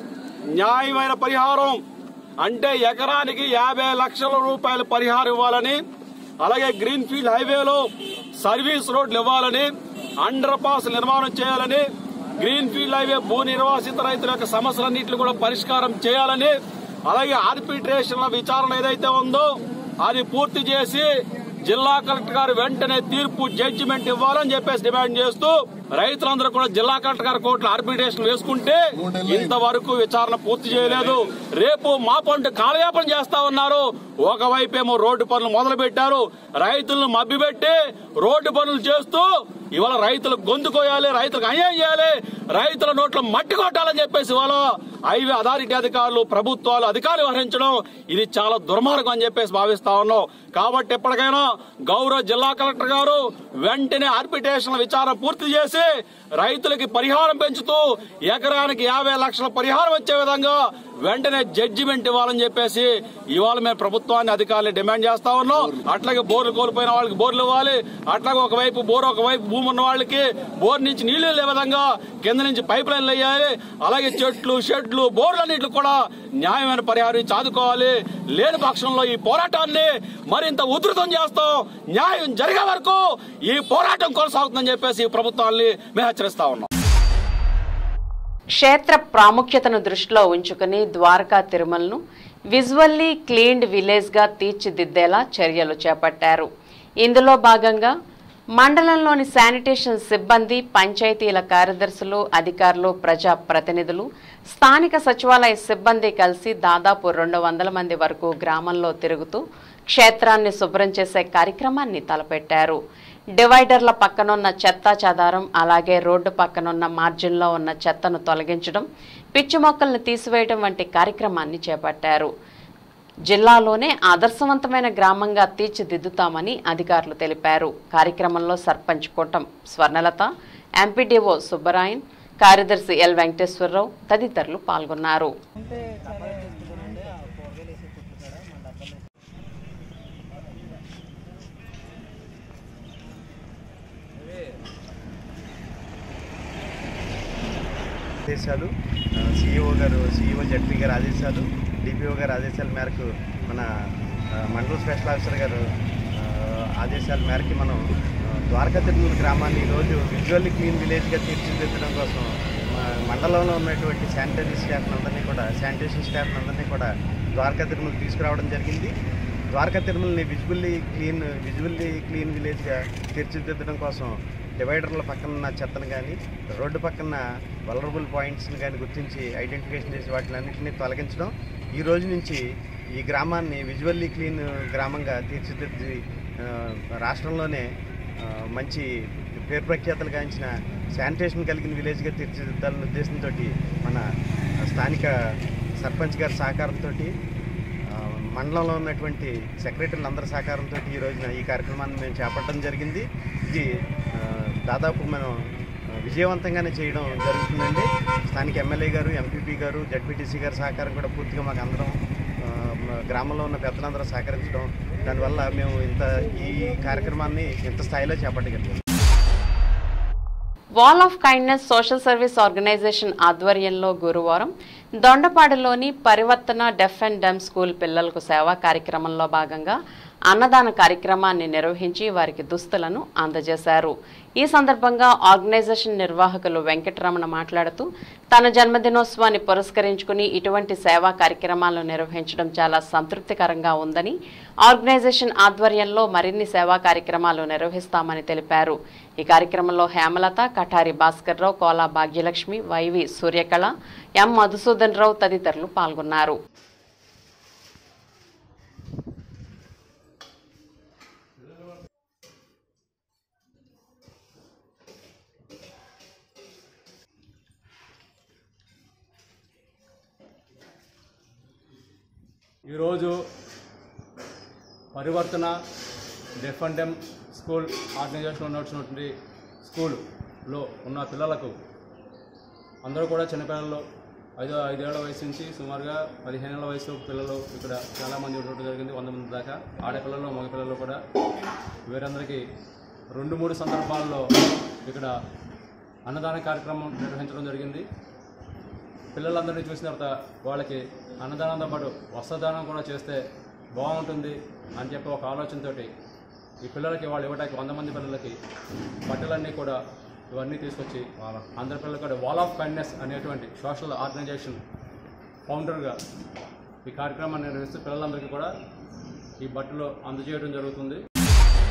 న్యాయమైన పరిహారం అంటే ఎకరానికి యాభై లక్షల రూపాయల పరిహారం ఇవ్వాలని అలాగే గ్రీన్ ఫీల్డ్ హైవేలో సర్వీస్ రోడ్లు ఇవ్వాలని అండర్ పాస్ నిర్మాణం చేయాలని గ్రీన్ ఫీల్డ్ హైవే భూ నిర్వాసిత రైతుల యొక్క సమస్యలన్నింటినీ కూడా పరిష్కారం చేయాలని అలాగే ఆర్బిట్రేషన్ల విచారణ ఏదైతే ఉందో అది పూర్తి చేసి జిల్లా కలెక్టర్ గారు వెంటనే తీర్పు జడ్జిమెంట్ ఇవ్వాలని చెప్పేసి డిమాండ్ చేస్తూ రైతులందరూ కూడా జిల్లా కలెక్టర్ గారి కోర్టులో ఆర్బిట్రేషన్ వేసుకుంటే ఇంతవరకు విచారణ పూర్తి చేయలేదు రేపు మా పంట కాలయాపన చేస్తా ఉన్నారు ఒకవైపేమో రోడ్డు పనులు మొదలు పెట్టారు రైతులను మభ్యపెట్టి రోడ్డు పనులు చేస్తూ ఇవాళ రైతులు గొంతు కోయాలి రైతులకు అన్యాయం చేయాలి రైతుల నోట్లో మట్టి కొట్టాలని చెప్పేసి ఇవాళ హైవే అథారిటీ అధికారులు ప్రభుత్వాలు అధికారులు వహించడం ఇది చాలా దుర్మార్గం అని చెప్పేసి భావిస్తా ఉన్నాం కాబట్టి ఎప్పటికైనా గౌరవ జిల్లా కలెక్టర్ గారు వెంటనే ఆర్బిటేషన్ విచారణ పూర్తి చేసి రైతులకి పరిహారం పెంచుతూ ఎకరానికి యాభై లక్షల పరిహారం వచ్చే విధంగా వెంటనే జడ్జిమెంట్ ఇవ్వాలని చెప్పేసి ఇవాళ మేము ప్రభుత్వాన్ని అధికారులు డిమాండ్ చేస్తా ఉన్నాం అట్లాగే బోర్లు కోల్పోయిన వాళ్ళకి బోర్లు ఇవ్వాలి అట్లాగే ఒకవైపు బోర్ ఒకవైపు భూమి ఉన్న వాళ్ళకి బోర్ నుంచి నీళ్లు వెళ్లే విధంగా కింద నుంచి పైప్ లైన్లు వేయాలి అలాగే చెట్లు షెడ్లు బోర్లన్నింటికి కూడా న్యాయమైన పరిహారం ఇచ్చి ఆదుకోవాలి లేని పక్షంలో ఈ పోరాటాన్ని మరింత ఉధృతం చేస్తాం న్యాయం జరిగే వరకు ఈ పోరాటం కొనసాగుతుందని చెప్పేసి ఈ ప్రభుత్వాన్ని మేము హెచ్చరిస్తా ఉన్నాం క్షేత్ర ప్రాముఖ్యతను దృష్టిలో ఉంచుకుని ద్వారకా తిరుమలను విజువల్లీ క్లీన్డ్ విలేజ్గా తీర్చిదిద్దేలా చర్యలు చేపట్టారు ఇందులో భాగంగా మండలంలోని శానిటేషన్ సిబ్బంది పంచాయతీల కార్యదర్శులు అధికారులు ప్రజా ప్రతినిధులు స్థానిక సచివాలయ సిబ్బంది కలిసి దాదాపు రెండు వందల మంది వరకు గ్రామంలో తిరుగుతూ క్షేత్రాన్ని శుభ్రం చేసే కార్యక్రమాన్ని తలపెట్టారు డివైడర్ల పక్కనున్న చెత్త చెదారం అలాగే రోడ్డు పక్కనున్న మార్జిన్లో ఉన్న చెత్తను తొలగించడం పిచ్చి మొక్కలను తీసివేయడం వంటి కార్యక్రమాన్ని చేపట్టారు జిల్లాలోనే ఆదర్శవంతమైన గ్రామంగా తీర్చిదిద్దుతామని అధికారులు తెలిపారు కార్యక్రమంలో సర్పంచ్ కూటం స్వర్ణలత ఎంపీడీఓ సుబ్బరాయన్ కార్యదర్శి ఎల్ వెంకటేశ్వరరావు తదితరులు పాల్గొన్నారు ఆదేశాలు సిఇఓ గారు సిఇఓ జడ్పీ గారి ఆదేశాలు డిపిఓ గారి ఆదేశాల మేరకు మన ఆ, మండల స్పెషల్ ఆఫీసర్ గారు ఆ, ఆదేశాల మేరకు మనం ఆ, ద్వారకా తిరుమల గ్రామాన్ని ఈరోజు విజువల్లీ క్లీన్ విలేజ్గా తీర్చిదిద్దడం కోసం మా మండలంలో ఉన్నటువంటి శానిటరీ స్టాఫ్ అందరినీ కూడా శానిటేషన్ స్టాఫ్ అందరినీ కూడా ద్వారకా తిరుమల తీసుకురావడం జరిగింది ద్వారకా తిరుమలని విజువల్లీ క్లీన్ విజువల్లీ క్లీన్ విలేజ్గా తీర్చిదిద్దడం కోసం డివైడర్ల పక్కన ఉన్న చెత్తను కానీ రోడ్డు పక్కన వలరబుల్ పాయింట్స్ని కానీ గుర్తించి ఐడెంటిఫికేషన్ చేసి వాటిని అన్నింటినీ తొలగించడం ఈ రోజు నుంచి ఈ గ్రామాన్ని విజువల్లీ క్లీన్ గ్రామంగా తీర్చిదిద్ది ఆ, రాష్ట్రంలోనే ఆ, మంచి పేరు ప్రఖ్యాతలు గాంచిన శానిటేషన్ కలిగిన విలేజ్గా తీర్చిదిద్దాలనే ఉద్దేశంతో మన స్థానిక సర్పంచ్ గారి సహకారంతో మండలంలో ఉన్నటువంటి సెక్రటరీలు అందరి సహకారంతో ఈ రోజున ఈ కార్యక్రమాన్ని మేము చేపట్టడం జరిగింది ఇది ఆ, దాదాపు మనం ఆ, విజయవంతంగానే చేయడం జరుగుతుందండి స్థానిక ఎమ్మెల్యే గారు ఎంపీపీ గారు జడ్పీటీసీ గారి సహకారం కూడా పూర్తిగా మాకు అందరం ఆ, మ- గ్రామంలో ఉన్న పెద్దలందరూ సహకరించడం దానివల్ల మేము ఇంత ఈ కార్యక్రమాన్ని ఇంత స్థాయిలో చేపట్టగలిగాం wall of kindness social service organization ఆధ్వర్యంలో గురువారం దొండపాడులోని పరివర్తన డెఫ్ అండ్ డెమ్ స్కూల్ పిల్లలకు సేవా కార్యక్రమంలో భాగంగా అన్నదాన కార్యక్రమాన్ని నిర్వహించి వారికి దుస్తులను అందజేశారు ఈ సందర్భంగా ఆర్గనైజేషన్ నిర్వాహకులు వెంకటరమణ మాట్లాడుతూ తన జన్మదినోత్సవాన్ని పురస్కరించుకుని ఇటువంటి సేవా కార్యక్రమాలను నిర్వహించడం చాలా సంతృప్తికరంగా ఉందని ఆర్గనైజేషన్ ఆధ్వర్యంలో మరిన్ని సేవా కార్యక్రమాలు నిర్వహిస్తామని తెలిపారు ఈ కార్యక్రమంలో హేమలత కఠారి భాస్కర్రావు కోలా భాగ్యలక్ష్మి వైవి సూర్యకళ ఎం మధుసూదన్ రావు తదితరులు పాల్గొన్నారు ఈరోజు Parivartan deaf and dumb school organization ఉన్నటువంటి స్కూల్లో ఉన్న పిల్లలకు అందరూ కూడా చిన్నపిల్లలు ఐదో ఐదేళ్ల వయసు నుంచి సుమారుగా పదిహేనేళ్ల వయసు పిల్లలు ఇక్కడ చాలామంది ఉండటం జరిగింది వంద మంది దాకా ఆడపిల్లలు మగపిల్లలు కూడా వీరందరికీ రెండు మూడు సందర్భాల్లో ఇక్కడ అన్నదాన కార్యక్రమం నిర్వహించడం జరిగింది పిల్లలందరినీ చూసిన తర్వాత వాళ్ళకి అన్నదానంతో పాటు వస్త్రదానం కూడా చేస్తే బాగుంటుంది అని చెప్పి ఒక ఆలోచనతోటి ఈ పిల్లలకి వాళ్ళు ఇవ్వడానికి వంద మంది పిల్లలకి బట్టలన్నీ కూడా ఇవన్నీ తీసుకొచ్చి అందరి పిల్లలు కూడా వాల్ ఆఫ్ కైండ్నెస్ అనేటువంటి సోషల్ ఆర్గనైజేషన్ ఫౌండర్గా ఈ కార్యక్రమాన్ని నిర్వహిస్తూ పిల్లలందరికీ కూడా ఈ బట్టలు అందజేయడం జరుగుతుంది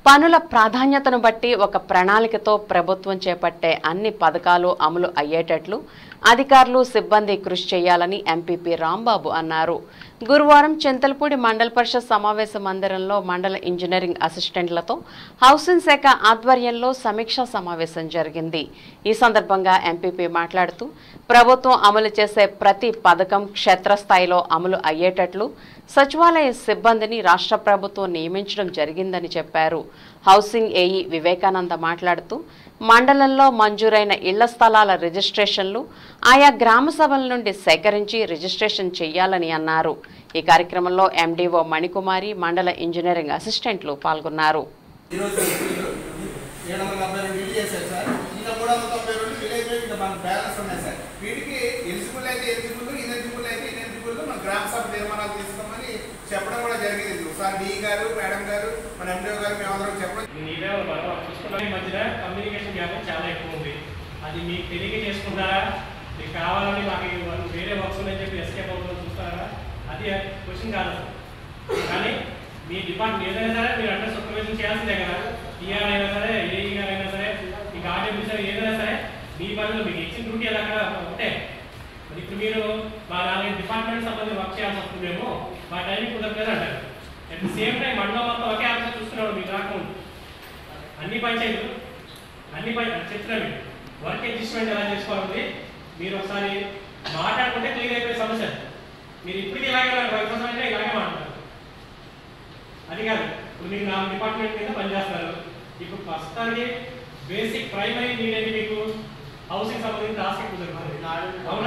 పనుల ప్రాధాన్యతను బట్టి ఒక ప్రణాళికతో ప్రభుత్వం చేపట్టే అన్ని పథకాలు అమలు అయ్యేటట్లు అధికారులు సిబ్బంది కృషి చేయాలని ఎంపీపీ రాంబాబు అన్నారు గురువారం చింతలపూడి మండల పరిషత్ సమావేశ మందిరంలో మండల ఇంజనీరింగ్ అసిస్టెంట్లతో హౌసింగ్ శాఖ ఆధ్వర్యంలో సమీక్షా సమావేశం జరిగింది ఈ సందర్భంగా ఎంపీపీ మాట్లాడుతూ ప్రభుత్వం అమలు చేసే ప్రతి పథకం క్షేత్రస్థాయిలో అమలు అయ్యేటట్లు సచివాలయ సిబ్బందిని రాష్ట్ర ప్రభుత్వం నియమించడం జరిగిందని చెప్పారు హౌసింగ్ ఏఈ వివేకానంద మాట్లాడుతూ మండలంలో మంజూరైన ఇళ్ల స్థలాల రిజిస్ట్రేషన్లు ఆయా గ్రామ సభల నుండి సేకరించి రిజిస్ట్రేషన్ చేయాలని అన్నారు ఈ కార్యక్రమంలో ఎండీఓ మణికుమారి మండల ఇంజనీరింగ్ అసిస్టెంట్లు పాల్గొన్నారు ఈరోజు ఏడు వందల డెబ్బై రెండు ఇల్లు చేశారు సార్ ఇంకా మూడు వందల తొంభై రెండు విలేజ్ వైజ్ ఇంకా మనకు బ్యాలెన్స్ ఉన్నాయి సార్ వీటికి ఎలిజిబుల్ అయితే ఎలిజిబుల్ ఇన్ఎలిజిబుల్ అయితే ఇన్ఎలిజిబుల్ మన గ్రామ సభ తీర్మానాలు తీసుకోమని చెప్పడం కూడా జరిగింది ఒకసారి డి గారు మేడం గారు మన ఎండిఓ గారు మేమందరం చెప్పడం నీవే మనం చూసుకున్న మధ్యన కమ్యూనికేషన్ గ్యాప్ చాలా ఎక్కువ ఉంది అది మీకు తెలియజేసుకుంటారా మీకు కావాలని మాకు ఇవ్వాలి, వేరే వర్క్స్ ఉన్నాయని చెప్పి ఎస్కేప్ అవ్వడం చూస్తారా అది క్వశ్చన్ కాదు అసలు. కానీ మీ డిపార్ట్మెంట్ ఏదైనా సరే మీరు అంటే సూపర్వైజన్ చేయాల్సిందే కదా టీఆర్ అయినా సరే ఏఈ గారు అయినా సరే మీకు ఆర్టీఎఫీసర్ ఏదైనా సరే మీ పనులు మీకు ఇచ్చిన డ్యూటీ ఎలా అక్కడ ఉంటే మరి ఇప్పుడు మీరు మా నాలుగైదు డిపార్ట్మెంట్ సంబంధించి వర్క్ చేయాల్సి వస్తుందేమో మా టైంకి కుదరలేదు అంటారు అట్ ది సేమ్ టైం మండలం మొత్తం ఒకే ఆఫీసర్ చూస్తున్నాడు మీకు రాకుండా అన్ని పంచాయతీలు అన్ని పంచాయతీ చెప్తున్నా మీకు వర్క్ అడ్జస్ట్మెంట్ ఎలా చేసుకోవాలి మీరు ఒకసారి మాట్లాడుకుంటే క్లియర్ అయిపోయే సమస్య మీరు ఇప్పటికీ ఇలాగే వైఫ్ అంటే ఇలాగే మాట్లాడారు అది కాదు ఇప్పుడు మీకు నాలుగు డిపార్ట్మెంట్ కింద పనిచేస్తారు ఇప్పుడు ప్రస్తుతానికి బేసిక్ ప్రైమరీ నీడ్ ఏంటి మీకు హౌసింగ్ సంబంధించి టాస్క్ కుదురుతుంది అవునా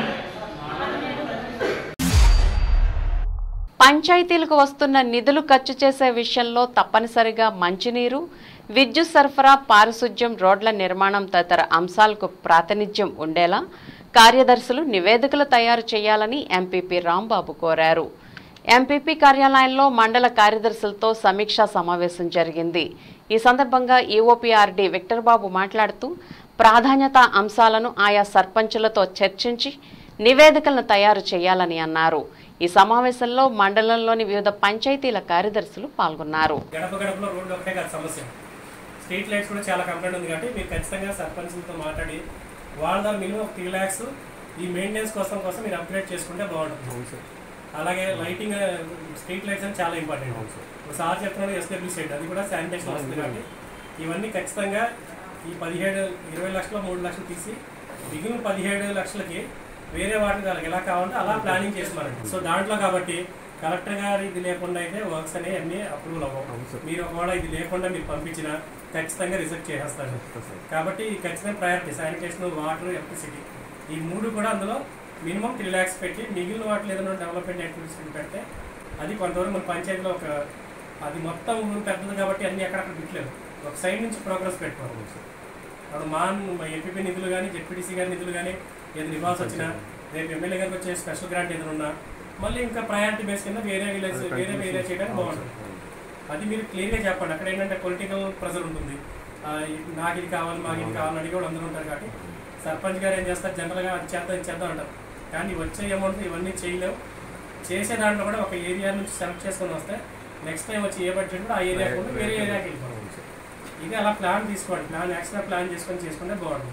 పంచాయతీలకు వస్తున్న నిధులు ఖర్చు చేసే విషయంలో తప్పనిసరిగా మంచినీరు విద్యుత్ సరఫరా పారిశుధ్యం రోడ్ల నిర్మాణం తదితర అంశాలకు ప్రాతినిధ్యం ఉండేలా కార్యదర్శులు నివేదికలు తయారు చేయాలని ఎంపీపీ రాంబాబు కోరారు ఎంపీపీ కార్యాలయంలో మండల కార్యదర్శులతో సమీక్షా సమావేశం జరిగింది ఈ సందర్భంగా ఈఓపీఆర్డీ విక్టర్ బాబు మాట్లాడుతూ ప్రాధాన్యత అంశాలను ఆయా సర్పంచులతో చర్చించి నివేదికలను తయారు చేయాలని అన్నారు ఈ సమావేశంలో మండలంలోని వివిధ పంచాయతీల కార్యదర్శులు పాల్గొన్నారు గడప గడపలో రోడ్డు ఒకటే కాదు సమస్య స్ట్రీట్ లైట్స్ కూడా చాలా కంప్లైంట్ ఉంది కాబట్టి మీరు ఖచ్చితంగా సర్పంచ్లతో మాట్లాడి వాళ్ళ ద్వారా మినిమం ఒక త్రీ ల్యాక్స్ ఈ మెయింటెనెన్స్ కోసం కోసం మీరు అప్గ్రేడ్ చేసుకుంటే బాగుంటుంది అలాగే లైటింగ్ స్ట్రీట్ లైట్స్ అని చాలా ఇంపార్టెంట్ సార్ చెప్తున్నాడు ఎస్డబ్ల్యూ సైడ్ అది కూడా శానిటేషన్ వస్తుంది కాబట్టి ఇవన్నీ ఖచ్చితంగా ఈ పదిహేడు ఇరవై లక్షలు మూడు లక్షలు తీసి మిగిలిన పదిహేడు లక్షలకి వేరే వాటికి వాళ్ళకి ఎలా కావాలంటే అలా ప్లానింగ్ చేస్తున్నారండి సో దాంట్లో కాబట్టి కలెక్టర్ గారు ఇది లేకుండా అయితే వర్క్స్ అనేవి అన్ని అప్రూవల్ అవ్వవు మీరు ఒకవేళ ఇది లేకుండా మీరు పంపించినా ఖచ్చితంగా రిజెక్ట్ చేసేస్తారు కాబట్టి ఖచ్చితంగా ప్రయారిటీ శానిటేషన్ వాటర్ ఎలక్ట్రిసిటీ ఈ మూడు కూడా అందులో మినిమం త్రీ ల్యాక్స్ పెట్టి మిగిలిన వాటిలో ఏదైనా డెవలప్మెంట్ యాక్టివిటీస్ పెడితే అది కొంతవరకు మన పంచాయతీలో ఒక అది మొత్తం ఊరు పెద్దది కాబట్టి అన్ని ఎక్కడక్కడ పెట్టలేదు ఒక సైడ్ నుంచి ప్రోగ్రెస్ పెట్టుకోవాలి అప్పుడు మా మా ఎంపీపీ నిధులు కానీ జెడ్పీటీసీ గారి నిధులు కానీ ఏదైనా ఇవ్వాల్సి వచ్చినా రేపు ఎమ్మెల్యే గారికి వచ్చే స్పెషల్ గ్రాంట్ ఏదైనా ఉన్నా మళ్ళీ ఇంకా ప్రయారిటీ బేస్ కింద వేరే విలేజ్ వేరే వేరే చేయడానికి బాగుంటుంది అది మీరు క్లియర్గా చెప్పండి అక్కడ ఏంటంటే పొలిటికల్ ప్రెజర్ ఉంటుంది ఆ, నాకు ఇది కావాలి మాకు ఇది కావాలని అడిగి కూడా అందరూ ఉంటారు కాబట్టి సర్పంచ్ గారు ఏం చేస్తారు జనరల్గా అది చేద్దాం ఇది చేద్దాం అంటారు కానీ వచ్చే అమౌంట్ ఇవన్నీ చేయలేవు చేసే దాంట్లో కూడా ఒక ఏరియా నుంచి సెలెక్ట్ చేసుకొని వస్తే నెక్స్ట్ టైం వచ్చి ఏ బడ్జెట్ కూడా ఆ ఏరియా కూడా వేరే ఏరియాకి వెళ్ళిపోవాలి ఇది అలా ప్లాన్ తీసుకోండి ప్లాన్ ఎక్స్ట్రా ప్లాన్ చేసుకొని చేసుకుంటే బాగుంటుంది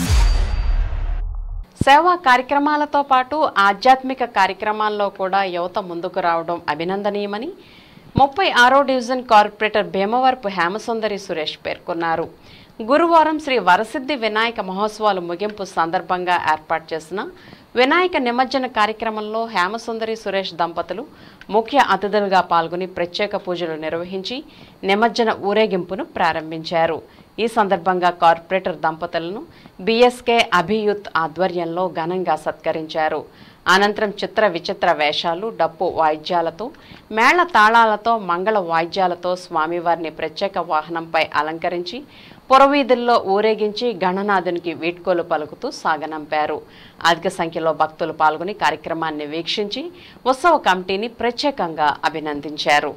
సేవా కార్యక్రమాలతో పాటు ఆధ్యాత్మిక కార్యక్రమాల్లో కూడా యువత ముందుకు రావడం అభినందనీయమని ముప్పై ఆరో డివిజన్ కార్పొరేటర్ భీమవరపు హేమసుందరి సురేష్ పేర్కొన్నారు గురువారం శ్రీ వరసిద్ధి వినాయక మహోత్సవాలు ముగింపు సందర్భంగా ఏర్పాటు చేసిన వినాయక నిమజ్జన కార్యక్రమంలో హేమసుందరి సురేష్ దంపతులు ముఖ్య అతిథులుగా పాల్గొని ప్రత్యేక పూజలు నిర్వహించి నిమజ్జన ఊరేగింపును ప్రారంభించారు ఈ సందర్భంగా కార్పొరేటర్ దంపతులను బీఎస్కే అభియుత్ ఆధ్వర్యంలో ఘనంగా సత్కరించారు అనంతరం చిత్ర విచిత్ర వేషాలు డప్పు వాయిద్యాలతో మేళ తాళాలతో మంగళ వాయిద్యాలతో స్వామివారిని ప్రత్యేక వాహనంపై అలంకరించి పురవీధుల్లో ఊరేగించి గణనాథునికి వీడ్కోలు పలుకుతూ సాగనంపారు అధిక సంఖ్యలో భక్తులు పాల్గొని కార్యక్రమాన్ని వీక్షించి ఉత్సవ కమిటీని ప్రత్యేకంగా అభినందించారు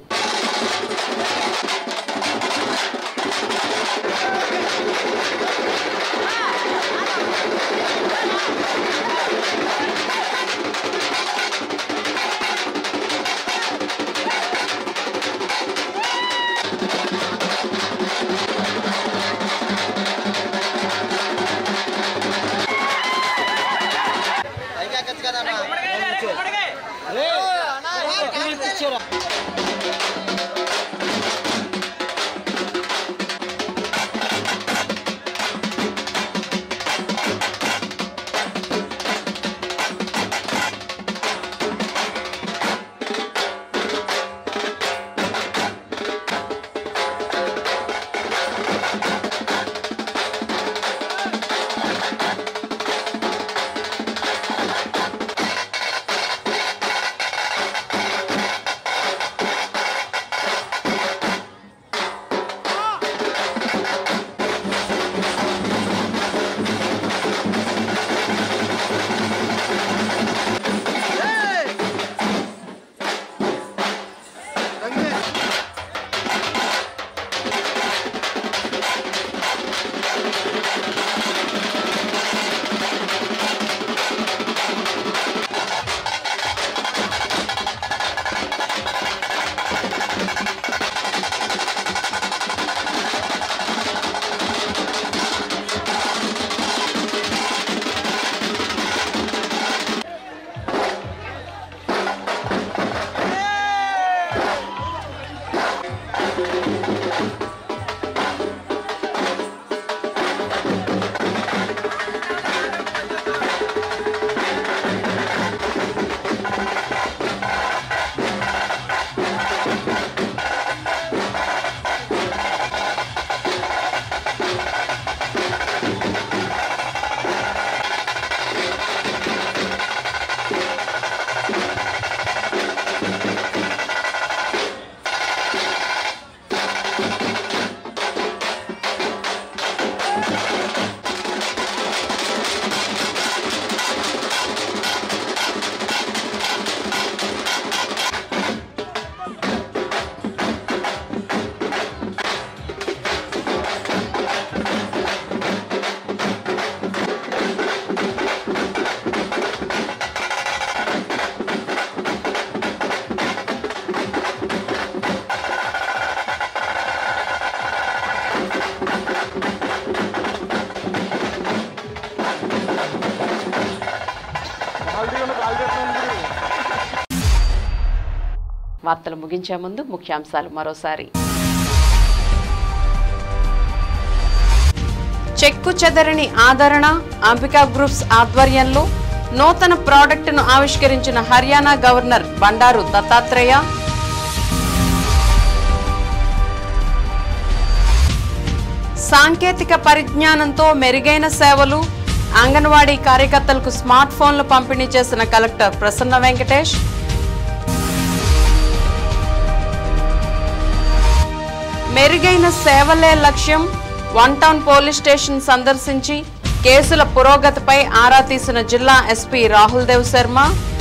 వార్తలు ముగించే ముందు ముఖ్యాంశాలు మరోసారి చెక్కు చెదరని ఆదరణ అంబికా గ్రూప్స్ ఆధ్వర్యంలో నూతన ప్రాడక్టును ఆవిష్కరించిన హర్యానా గవర్నర్ బండారు దత్తాత్రేయ సాంకేతిక పరిజ్ఞానంతో మెరుగైన సేవలు అంగన్వాడీ కార్యకర్తలకు స్మార్ట్ ఫోన్లు పంపిణీ చేసిన కలెక్టర్ ప్రసన్న వెంకటేష్ మెరుగైన సేవలే లక్ష్యం వన్ టౌన్ పోలీస్ స్టేషన్ సందర్శించి కేసుల పురోగతిపై ఆరా తీసిన జిల్లా SP Rahul Dev Sharma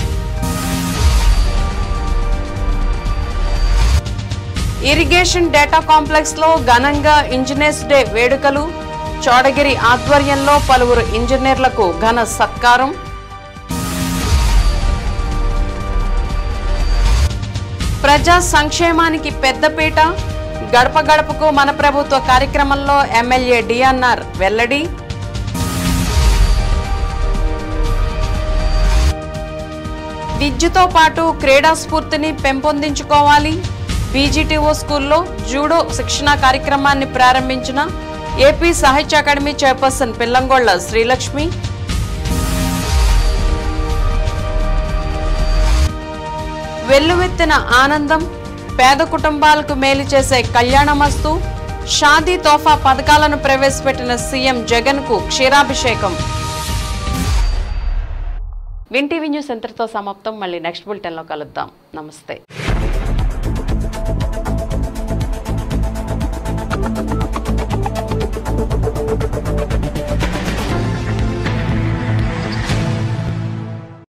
irrigation data complex లో ఘనంగా ఇంజనీర్స్ డే వేడుకలు చోడగిరి ఆధ్వర్యంలో పలువురు ఇంజనీర్లకు ఘన సత్కారం ప్రజా సంక్షేమానికి పెద్దపీట గడప గడపకు మన ప్రభుత్వ కార్యక్రమంలో ఎమ్మెల్యే డిఎన్ఆర్ వెల్లడి విద్యతో పాటు క్రీడా స్ఫూర్తిని పెంపొందించుకోవాలి బీజీటీఓ స్కూల్లో జూడో శిక్షణ కార్యక్రమాన్ని ప్రారంభించిన AP Sahitya academy chairperson Pillangolla Srilakshmi వెల్లువెత్తిన ఆనందం పేద కుటుంబాలకు మేలు చేసే కళ్యాణమస్తు షాదీ తోఫా పథకాలను ప్రవేశపెట్టిన సీఎం జగన్ కు క్షీరాభిషేకం విన్ టీవీ న్యూస్ ఎంతటితో సమాప్తం మళ్ళీ నెక్స్ట్ బులెటిన్లో కలుద్దాం నమస్తే